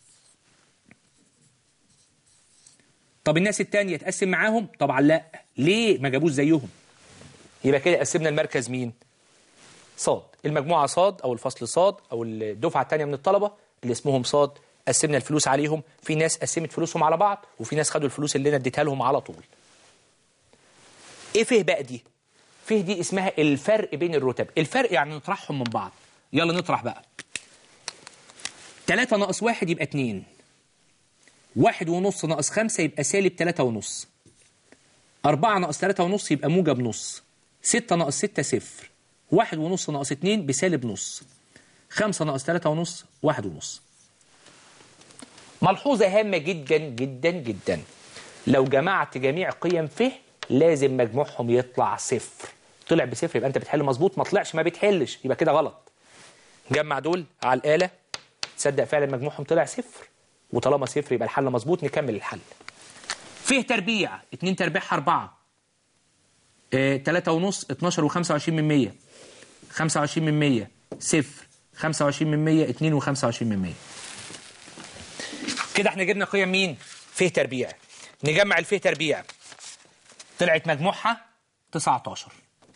طب الناس التانية تقسم معاهم طبعا لا ليه ما جابوش زيهم يبقى كده قسمنا المركز مين صاد المجموعة صاد أو الفصل صاد أو الدفعة التانية من الطلبة اللي اسمهم صاد قسمنا الفلوس عليهم في ناس قسمت فلوسهم على بعض وفي ناس خدوا الفلوس اللي انا اديتها لهم على طول ايه فيه بقى دي فيه دي اسمها الفرق بين الرتب الفرق يعني نطرحهم من بعض يلا نطرح بقى 3 ناقص 1 يبقى 2 واحد ونص ناقص خمسة يبقى سالب تلاتة ونص أربعة ناقص تلاتة ونص يبقى موجب نص ستة ناقص ستة صفر واحد ونص ناقص اتنين بسالب نص خمسة ناقص تلاتة ونص واحد ونص ملحوظة هامة جدا جدا جدا لو جمعت جميع قيم فه لازم مجموعهم يطلع صفر طلع بصفر يبقى انت بتحل مظبوط ما طلعش ما بتحلش يبقى كده غلط جمع دول على الآلة تصدق فعلا مجموعهم طلع صفر وطالما صفر يبقى الحل مظبوط نكمل الحل فيه تربيع 2 تربيعها 4 3 ونص 12 و25 من 100 25 من 100 صفر 25 من 100 2 و25 من 100 كده احنا جبنا قيم مين فيه تربيع نجمع الفيه تربيع طلعت مجموعها 19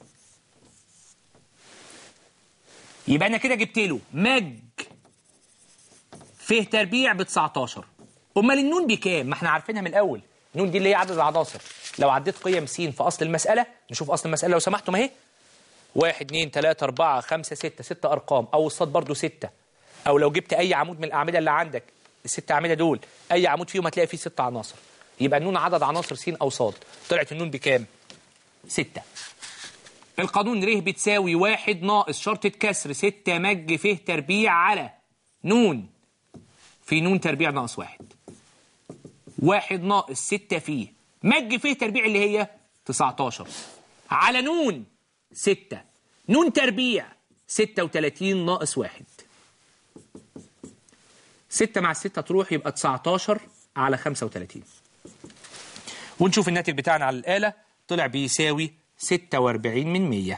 يبقى انا كده جبت له مج فيه تربيع ب 19 امال النون بكام ما احنا عارفينها من الاول النون دي اللي هي عدد العناصر لو عديت قيم س في اصل المساله نشوف اصل المساله لو سمحتم اهي 1 2 3 4 5 6 6 ارقام او الصاد برضو 6 او لو جبت اي عمود من الاعمده اللي عندك الست اعمده دول اي عمود فيهم هتلاقي فيه ست عناصر يبقى النون عدد عناصر س او صاد طلعت النون بكام 6 القانون ر بتساوي واحد ناقص شرطة كسر 6 مج فيه تربيع على نون في نون تربيع ناقص واحد واحد ناقص ستة فيه مج فيه تربيع اللي هي 19 على نون ستة نون تربيع 36 ناقص واحد ستة مع الستة تروح يبقى 19 على 35 ونشوف الناتج بتاعنا على الآلة طلع بيساوي 46 من 100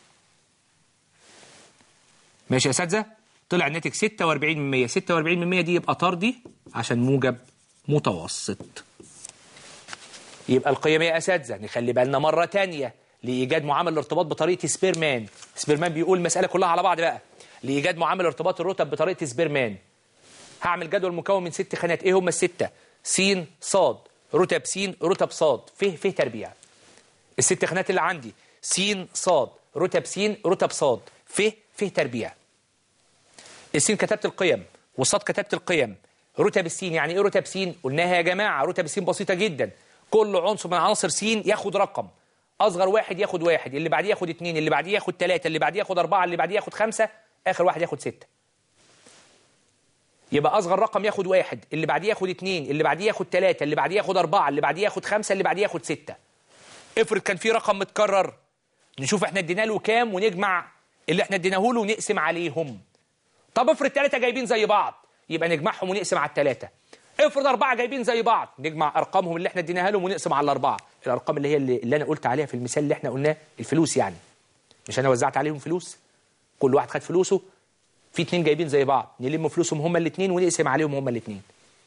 ماشي يا أساتذة طلع الناتج 46 من 100 46 من 100 دي يبقى طردي عشان موجب متوسط يبقى القيم يا اساتذه نخلي بالنا مره تانية لايجاد معامل الارتباط بطريقه سبيرمان سبيرمان بيقول المساله كلها على بعض بقى لايجاد معامل ارتباط الرتب بطريقه سبيرمان هعمل جدول مكون من ست خانات ايه هم السته س ص رتب س رتب ص فيه فيه تربيع الست خانات اللي عندي س ص رتب س رتب ص فيه فيه تربيع السين كتبت القيم والصاد كتبت القيم رتب السين يعني ايه رتب سين قلناها يا جماعه رتب السين بسيطه جدا كل عنصر من عناصر سين ياخد رقم اصغر واحد ياخد واحد اللي بعديه ياخد اثنين اللي بعديه ياخد ثلاثه اللي بعديه ياخد اربعه اللي بعديه ياخد خمسه اخر واحد ياخد سته يبقى اصغر رقم ياخد واحد اللي بعديه ياخد اثنين اللي بعديه ياخد ثلاثه اللي بعديه ياخد اربعه اللي بعديه ياخد خمسه اللي بعديه ياخد سته افرض كان في رقم متكرر نشوف احنا ادينا له كام ونجمع اللي احنا اديناه له ونقسم عليهم طب افرض ثلاثه جايبين زي بعض يبقى نجمعهم ونقسم على الثلاثه افرض اربعه جايبين زي بعض نجمع ارقامهم اللي احنا اديناها لهم ونقسم على الاربعه الارقام اللي هي اللي, اللي انا قلت عليها في المثال اللي احنا قلناه الفلوس يعني مش انا وزعت عليهم فلوس كل واحد خد فلوسه في اتنين جايبين زي بعض نلم فلوسهم هما الاثنين ونقسم عليهم هما الاثنين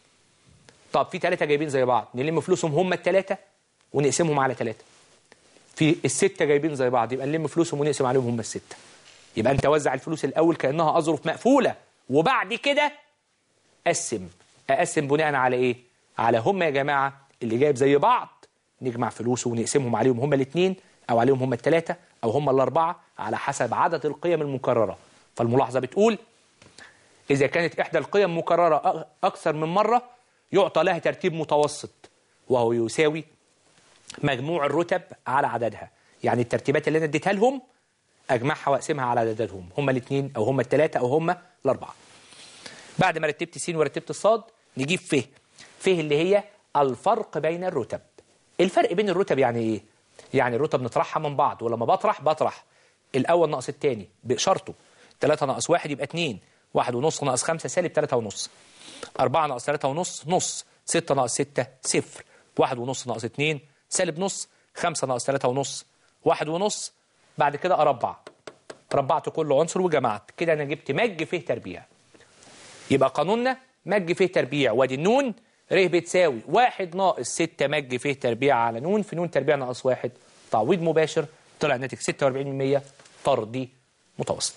طب في ثلاثه جايبين زي بعض نلم فلوسهم هما الثلاثه ونقسمهم على ثلاثه في السته جايبين زي بعض يبقى نلم فلوسهم ونقسم عليهم هما السته يبقى انت وزع الفلوس الاول كانها اظرف مقفوله وبعد كده قسم اقسم بناء على ايه على هم يا جماعه اللي جايب زي بعض نجمع فلوسه ونقسمهم عليهم هم الاثنين او عليهم هم الثلاثه او هم الاربعه على حسب عدد القيم المكرره فالملاحظه بتقول اذا كانت احدى القيم مكرره اكثر من مره يعطى لها ترتيب متوسط وهو يساوي مجموع الرتب على عددها يعني الترتيبات اللي انا اديتها لهم اجمعها واقسمها على عددهم هم الاثنين او هم الثلاثه او هم الاربعه بعد ما رتبت س ورتبت الصاد نجيب ف ف اللي هي الفرق بين الرتب الفرق بين الرتب يعني ايه يعني الرتب نطرحها من بعض ولما بطرح بطرح الاول ناقص الثاني بشرطه 3 ناقص 1 يبقى 2 1 ونص ناقص 5 سالب 3 ونص 4 ناقص 3 ونص نص 6 ناقص 6 صفر 1 ونص ناقص 2 سالب نص 5 ناقص 3 ونص 1 ونص بعد كده اربع ربعت كل عنصر وجمعت كده انا جبت مج فيه تربيع يبقى قانوننا مج فيه تربيع وادي النون ر بتساوي واحد ناقص 6 مج فيه تربيع على نون في نون تربيع ناقص واحد تعويض مباشر طلع الناتج 46% طردي متوسط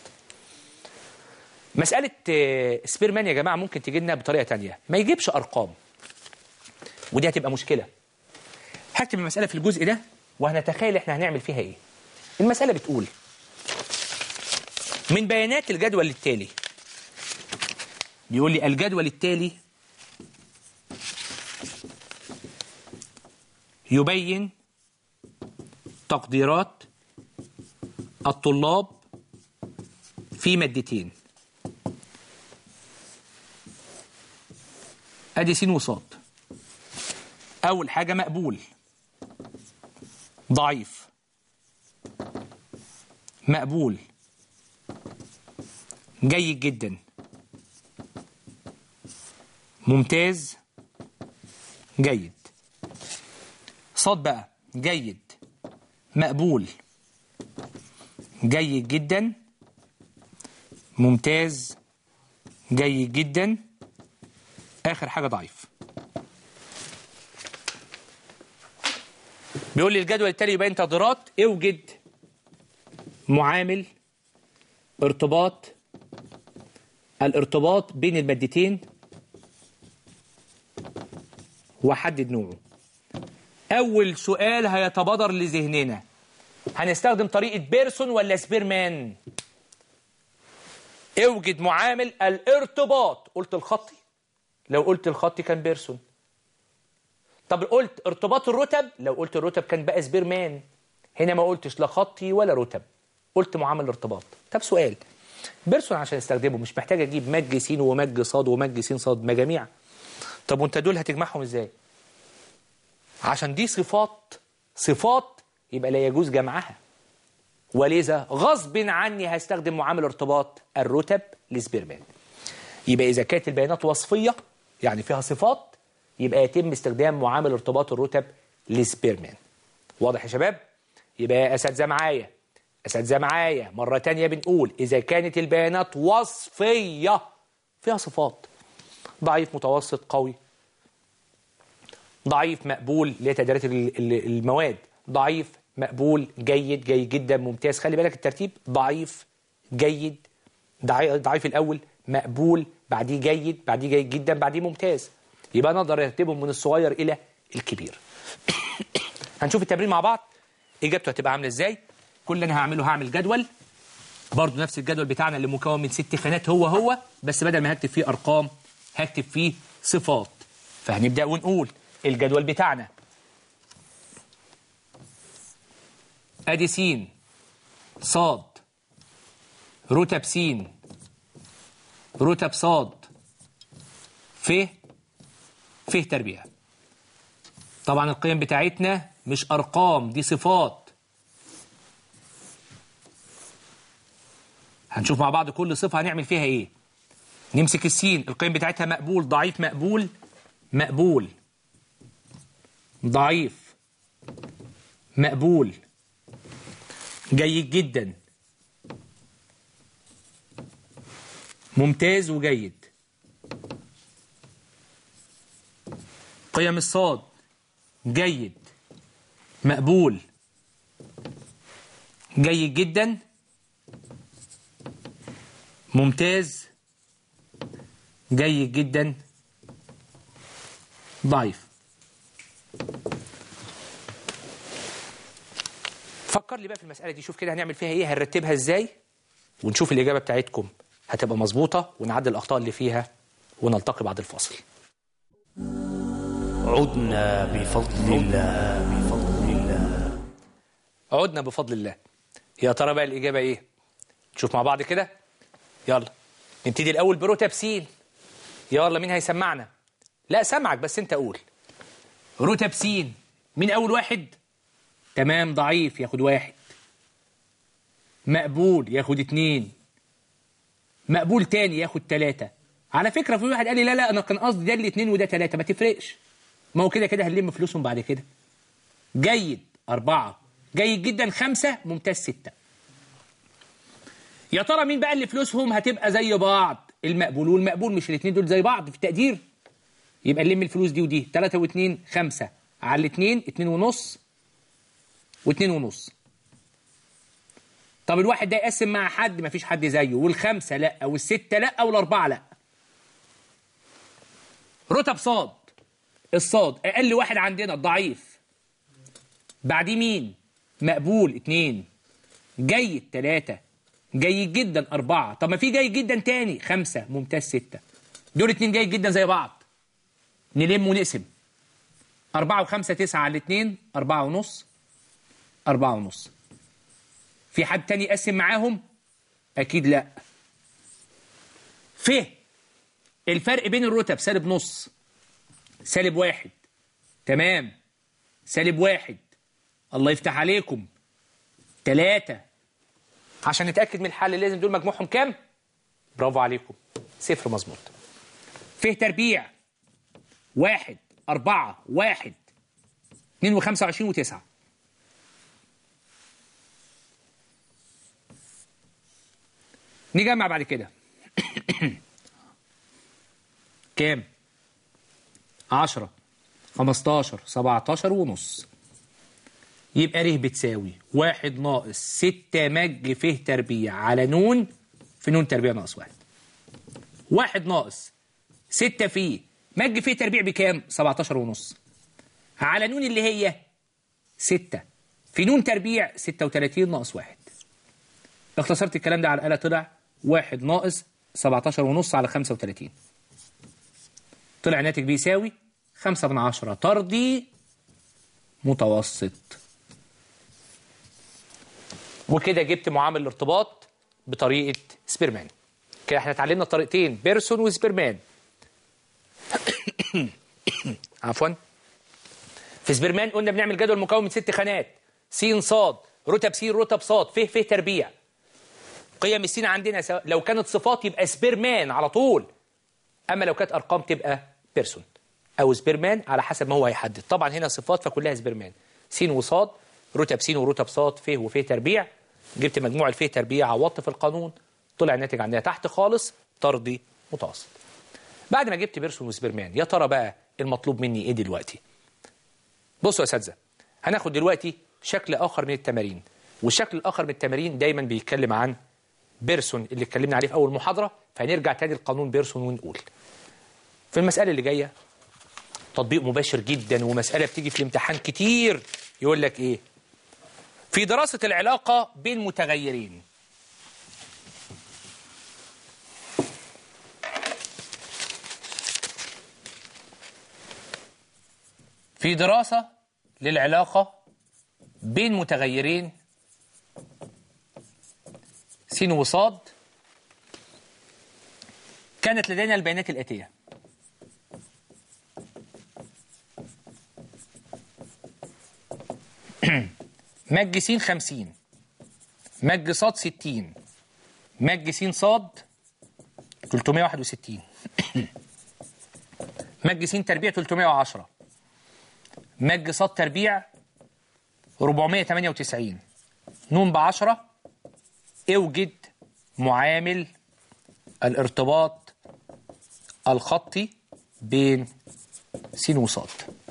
مسألة سبيرمان يا جماعة ممكن تجي لنا بطريقة تانية ما يجيبش أرقام ودي هتبقى مشكلة هكتب المسألة في الجزء ده وهنتخيل احنا هنعمل فيها ايه المسألة بتقول من بيانات الجدول التالي بيقول لي الجدول التالي يبين تقديرات الطلاب في مادتين ادي س وصاد اول حاجه مقبول ضعيف مقبول جيد جدا ممتاز جيد صاد بقى جيد مقبول جيد جدا ممتاز جيد جدا اخر حاجه ضعيف بيقول لي الجدول التالي يبين تقديرات اوجد معامل ارتباط الارتباط بين المادتين وحدد نوعه اول سؤال هيتبادر لذهننا هنستخدم طريقه بيرسون ولا سبيرمان اوجد معامل الارتباط قلت الخطي لو قلت الخطي كان بيرسون طب قلت ارتباط الرتب لو قلت الرتب كان بقى سبيرمان هنا ما قلتش لا خطي ولا رتب قلت معامل ارتباط طب سؤال بيرسون عشان استخدمه مش محتاج اجيب مج س ومج صاد ومج س صاد مجاميع طب وانت دول هتجمعهم ازاي عشان دي صفات صفات يبقى لا يجوز جمعها ولذا غصب عني هستخدم معامل ارتباط الرتب لسبيرمان يبقى إذا كانت البيانات وصفية يعني فيها صفات يبقى يتم استخدام معامل ارتباط الرتب لسبيرمان واضح يا شباب يبقى يا أساتذة معايا أساتذة معايا مرة تانية بنقول إذا كانت البيانات وصفية فيها صفات ضعيف متوسط قوي ضعيف مقبول اللي هي تقديرات المواد ضعيف مقبول جيد جيد جدا ممتاز خلي بالك الترتيب ضعيف جيد ضعيف الاول مقبول بعديه جيد بعديه جيد جدا بعديه ممتاز يبقى نقدر نرتبهم من الصغير الى الكبير هنشوف التمرين مع بعض اجابته هتبقى عامله ازاي كل اللي انا هعمله هعمل جدول برضو نفس الجدول بتاعنا اللي مكون من ست خانات هو هو بس بدل ما هكتب فيه ارقام هكتب فيه صفات فهنبدا ونقول الجدول بتاعنا ادي س صاد رتب س رتب صاد ف ف تربيع طبعا القيم بتاعتنا مش ارقام دي صفات هنشوف مع بعض كل صفه هنعمل فيها ايه نمسك السين القيم بتاعتها مقبول ضعيف مقبول مقبول ضعيف مقبول جيد جدا ممتاز وجيد قيم الصاد جيد مقبول جيد جدا ممتاز جيد جدا ضعيف فكر لي بقى في المسألة دي شوف كده هنعمل فيها ايه هنرتبها ازاي ونشوف الإجابة بتاعتكم هتبقى مظبوطة ونعدل الأخطاء اللي فيها ونلتقي بعد الفاصل عدنا بفضل الله بفضل الله عدنا بفضل الله يا ترى بقى الإجابة ايه نشوف مع بعض كده يلا نبتدي الأول برتب س يلا مين هيسمعنا لا سمعك بس انت قول رتب س مين أول واحد تمام ضعيف ياخد واحد مقبول ياخد اتنين مقبول تاني ياخد تلاتة على فكرة في واحد قال لي لا لا أنا كان قصدي ده الاتنين وده تلاتة ما تفرقش ما هو كده كده هنلم فلوسهم بعد كده جيد أربعة جيد جدا خمسة ممتاز ستة يا ترى مين بقى اللي فلوسهم هتبقى زي بعض المقبول والمقبول مش الاتنين دول زي بعض في التقدير يبقى نلم الفلوس دي ودي تلاتة واتنين خمسة على الاتنين اتنين ونص واتنين ونص طب الواحد ده يقسم مع حد مفيش حد زيه والخمسة لا والستة لا والأربعة لا رتب صاد الصاد أقل واحد عندنا ضعيف بعديه مين مقبول اتنين جيد تلاتة جيد جدا أربعة طب ما في جيد جدا تاني خمسة ممتاز ستة دول اتنين جيد جدا زي بعض نلم ونقسم أربعة وخمسة تسعة على الاتنين أربعة ونص أربعة ونص في حد تاني يقسم معاهم أكيد لا ف الفرق بين الرتب سالب نص سالب واحد تمام سالب واحد الله يفتح عليكم تلاتة عشان نتأكد من الحل لازم دول مجموعهم كام؟ برافو عليكم صفر مظبوط فيه تربيع واحد أربعة واحد اتنين وخمسة وعشرين وتسعة نجمع بعد كده كام؟ عشرة خمستاشر سبعتاشر ونص يبقى ر بتساوي واحد ناقص ستة مج فيه تربيع على نون في نون تربيع ناقص واحد واحد ناقص ستة فيه مج فيه تربيع بكام؟ سبعتاشر ونص على نون اللي هي ستة في نون تربيع ستة وتلاتين ناقص واحد اختصرت الكلام ده على الآلة طلع واحد ناقص سبعتاشر ونص على خمسة وتلاتين طلع ناتج بيساوي خمسة من عشرة طردي متوسط وكده جبت معامل الارتباط بطريقة سبيرمان كده احنا اتعلمنا طريقتين بيرسون وسبيرمان عفوا في سبيرمان قلنا بنعمل جدول مكون من ست خانات س صاد رتب س رتب صاد ف ف تربيع قيم السين عندنا سواء لو كانت صفات يبقى سبيرمان على طول اما لو كانت ارقام تبقى بيرسون او سبيرمان على حسب ما هو هيحدد طبعا هنا صفات فكلها سبيرمان س وصاد رتب س ورتب صاد ف وف تربيع جبت مجموع الف تربيع عوضت في القانون طلع الناتج عندنا تحت خالص طردي متوسط بعد ما جبت بيرسون وسبيرمان يا ترى بقى المطلوب مني ايه دلوقتي بصوا يا اساتذه هناخد دلوقتي شكل اخر من التمارين والشكل الاخر من التمارين دايما بيتكلم عن بيرسون اللي اتكلمنا عليه في اول محاضره فهنرجع تاني لقانون بيرسون ونقول في المساله اللي جايه تطبيق مباشر جدا ومساله بتيجي في الامتحان كتير يقول لك ايه في دراسه العلاقه بين متغيرين في دراسة للعلاقة بين متغيرين س وصاد كانت لدينا البيانات الآتية مج س 50 مج صاد 60 مج س صاد 361 مج س تربيع 310 مج صاد تربيع 498 نون ب 10 اوجد معامل الارتباط الخطي بين س وصاد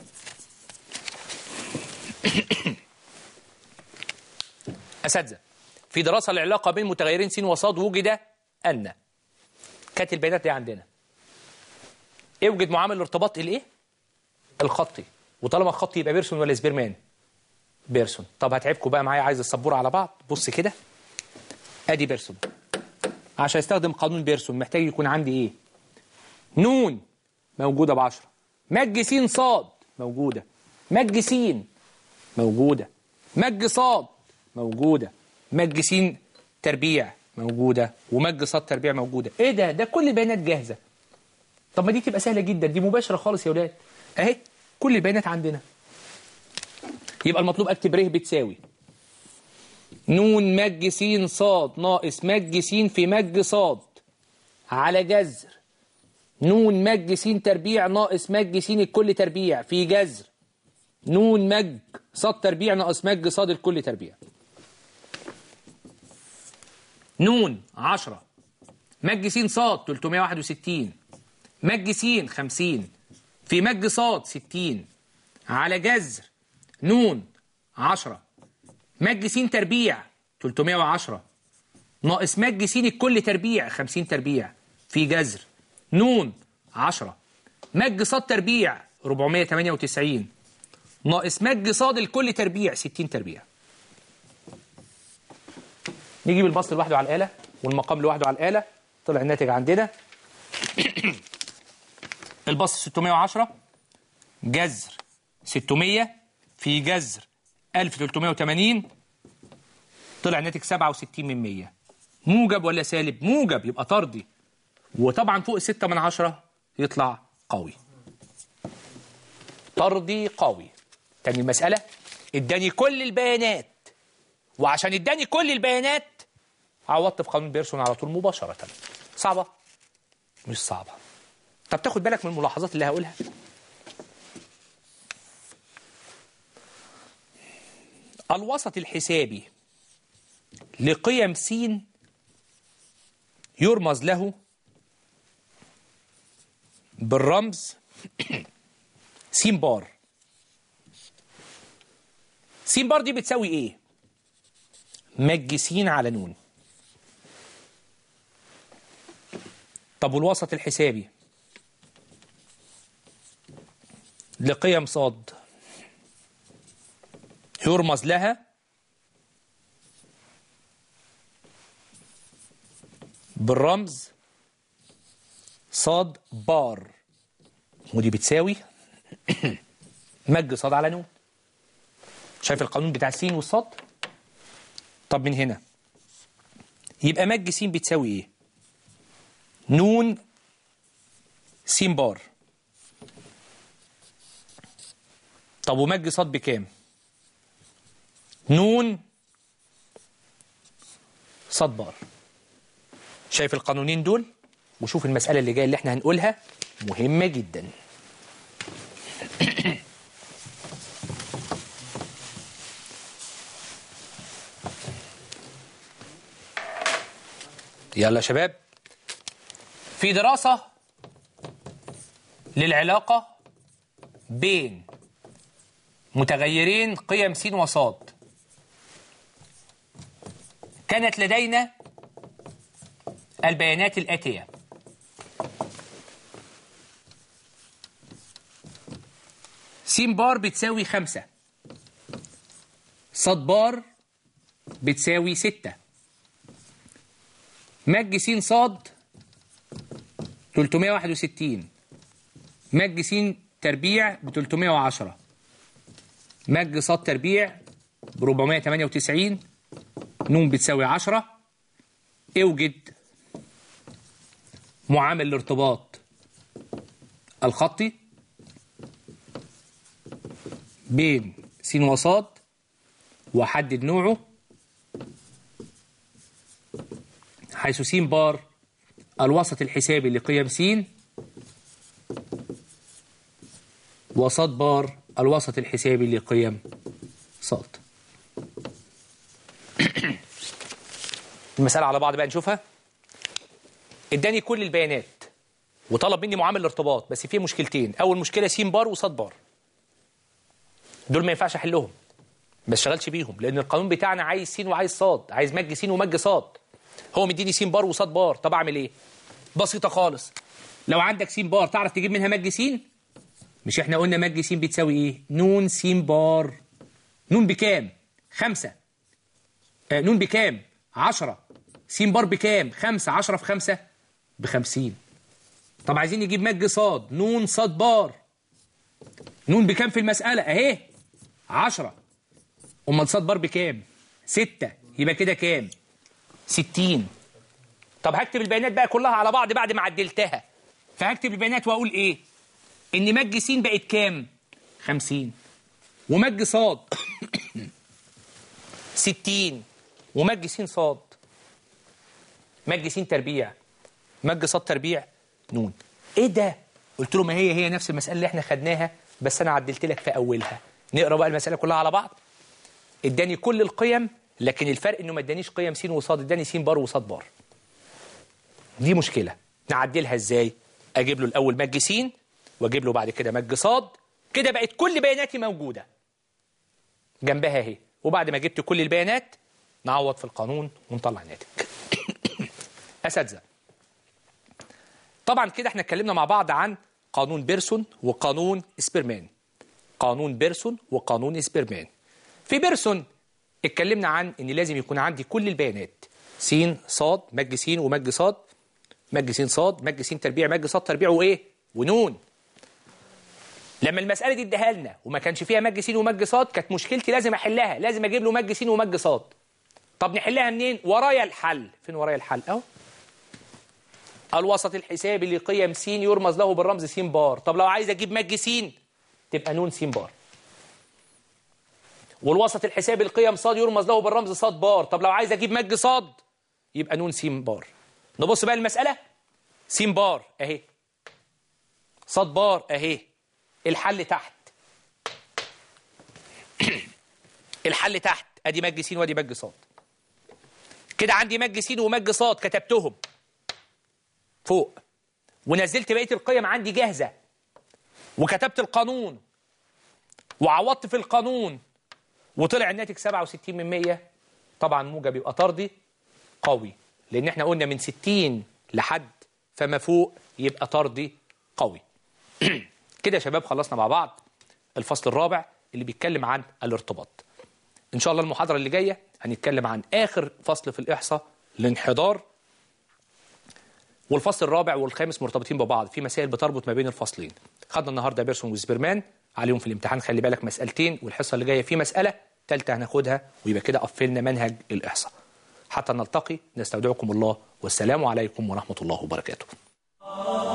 أساتذة في دراسة العلاقة بين متغيرين س وصاد وجد أن كانت البيانات دي عندنا اوجد معامل الارتباط الايه؟ الخطي وطالما خطي يبقى بيرسون ولا سبيرمان؟ بيرسون طب هتعبكم بقى معايا عايز السبوره على بعض بص كده ادي بيرسون عشان استخدم قانون بيرسون محتاج يكون عندي ايه؟ نون موجوده ب 10 مج س صاد موجوده مج س موجوده مج صاد موجوده مج س تربيع موجوده ومج صاد تربيع موجوده ايه ده ده كل البيانات جاهزه طب ما دي تبقى سهله جدا دي مباشره خالص يا ولاد اهي كل البيانات عندنا يبقى المطلوب اكتب ر بتساوي نون مج س صاد ناقص مج س في مج صاد على جذر نون مج س تربيع ناقص مج س الكل تربيع في جذر نون مج صاد تربيع ناقص مج صاد الكل تربيع نون 10 مج س صاد 361 مج س 50 في مج صاد 60 على جذر نون 10 مج س تربيع 310 ناقص مج س الكل تربيع 50 تربيع في جذر نون 10 مج صاد تربيع 498 ناقص مج صاد الكل تربيع 60 تربيع نجيب البسط لوحده على الآلة والمقام لوحده على الآلة طلع الناتج عندنا البسط 610 جذر 600 في جذر 1380 طلع ناتج 67 من 100 موجب ولا سالب موجب يبقى طردي وطبعا فوق 6 من 10 يطلع قوي طردي قوي تاني المسألة اداني كل البيانات وعشان اداني كل البيانات عوضت في قانون بيرسون على طول مباشرة صعبة مش صعبة طب تاخد بالك من الملاحظات اللي هقولها الوسط الحسابي لقيم س يرمز له بالرمز س بار س بار دي بتساوي ايه مج س على نون طب والوسط الحسابي لقيم صاد يرمز لها بالرمز صاد بار ودي بتساوي مج صاد على نون شايف القانون بتاع السين والصاد طب من هنا يبقى مج س بتساوي ايه نون س بار طب ومج صاد بكام نون صاد بار شايف القانونين دول وشوف المسألة اللي جاية اللي احنا هنقولها مهمة جدا يلا يا شباب في دراسة للعلاقة بين متغيرين قيم س وصاد كانت لدينا البيانات الآتية س بار بتساوي خمسة صاد بار بتساوي ستة مج س صاد 361 مج س تربيع ب 310 مج صاد تربيع ب 498 نون بتساوي 10 اوجد معامل الارتباط الخطي بين س وصاد وحدد نوعه حيث س بار الوسط الحسابي لقيم س وصاد بار الوسط الحسابي لقيم صاد المسألة على بعض بقى نشوفها اداني كل البيانات وطلب مني معامل الارتباط بس فيه مشكلتين اول مشكله س بار وصاد بار دول ما ينفعش احلهم ما اشتغلش بيهم لان القانون بتاعنا عايز س وعايز صاد عايز مج س ومج صاد هو مديني س بار وصاد بار طب اعمل ايه بسيطه خالص لو عندك س بار تعرف تجيب منها مج س مش احنا قلنا مج س بتساوي ايه نون س بار نون بكام خمسة آه نون بكام عشرة س بار بكام خمسة عشرة في خمسة بخمسين طب عايزين نجيب مج صاد نون صاد بار نون بكام في المسألة اهي عشرة امال صاد بار بكام ستة يبقى كده كام ستين طب هكتب البيانات بقى كلها على بعض بعد ما عدلتها فهكتب البيانات واقول ايه ان مج س بقت كام خمسين ومج صاد ستين ومج س صاد مج س تربيع مج صاد تربيع نون ايه ده قلت له ما هي هي نفس المساله اللي احنا خدناها بس انا عدلت لك في اولها نقرا بقى المساله كلها على بعض اداني كل القيم لكن الفرق انه ما ادانيش قيم س وصاد اداني س بار وصاد بار دي مشكله نعدلها ازاي اجيب له الاول مج س واجيب له بعد كده مج صاد كده بقت كل بياناتي موجوده جنبها اهي وبعد ما جبت كل البيانات نعوض في القانون ونطلع ناتج اساتذه طبعا كده احنا اتكلمنا مع بعض عن قانون بيرسون وقانون سبيرمان قانون بيرسون وقانون سبيرمان في بيرسون اتكلمنا عن ان لازم يكون عندي كل البيانات س صاد مج س ومج صاد مج س صاد مج س تربيع مج صاد تربيع وايه ونون لما المساله دي اداها لنا وما كانش فيها مج س ومج صاد كانت مشكلتي لازم احلها لازم اجيب له مج س ومج صاد طب نحلها منين ورايا الحل فين ورايا الحل اهو الوسط الحسابي لقيم س يرمز له بالرمز س بار طب لو عايز اجيب مج س تبقى نون س بار والوسط الحسابي لقيم صاد يرمز له بالرمز صاد بار طب لو عايز اجيب مج صاد يبقى نون س بار نبص بقى المسألة س بار اهي صاد بار اهي الحل تحت الحل تحت ادي مج س وادي مج صاد كده عندي مج س ومج صاد كتبتهم فوق ونزلت بقيه القيم عندي جاهزه وكتبت القانون وعوضت في القانون وطلع الناتج 67 من 100 طبعا موجب يبقى طردي قوي لان احنا قلنا من 60 لحد فما فوق يبقى طردي قوي كده يا شباب خلصنا مع بعض الفصل الرابع اللي بيتكلم عن الارتباط ان شاء الله المحاضره اللي جايه هنتكلم عن اخر فصل في الاحصاء الانحدار والفصل الرابع والخامس مرتبطين ببعض في مسائل بتربط ما بين الفصلين خدنا النهارده بيرسون وسبيرمان عليهم في الامتحان خلي بالك مسألتين والحصة اللي جاية في مسألة ثالثة هناخدها ويبقى كده قفلنا منهج الإحصاء حتى نلتقي نستودعكم الله والسلام عليكم ورحمة الله وبركاته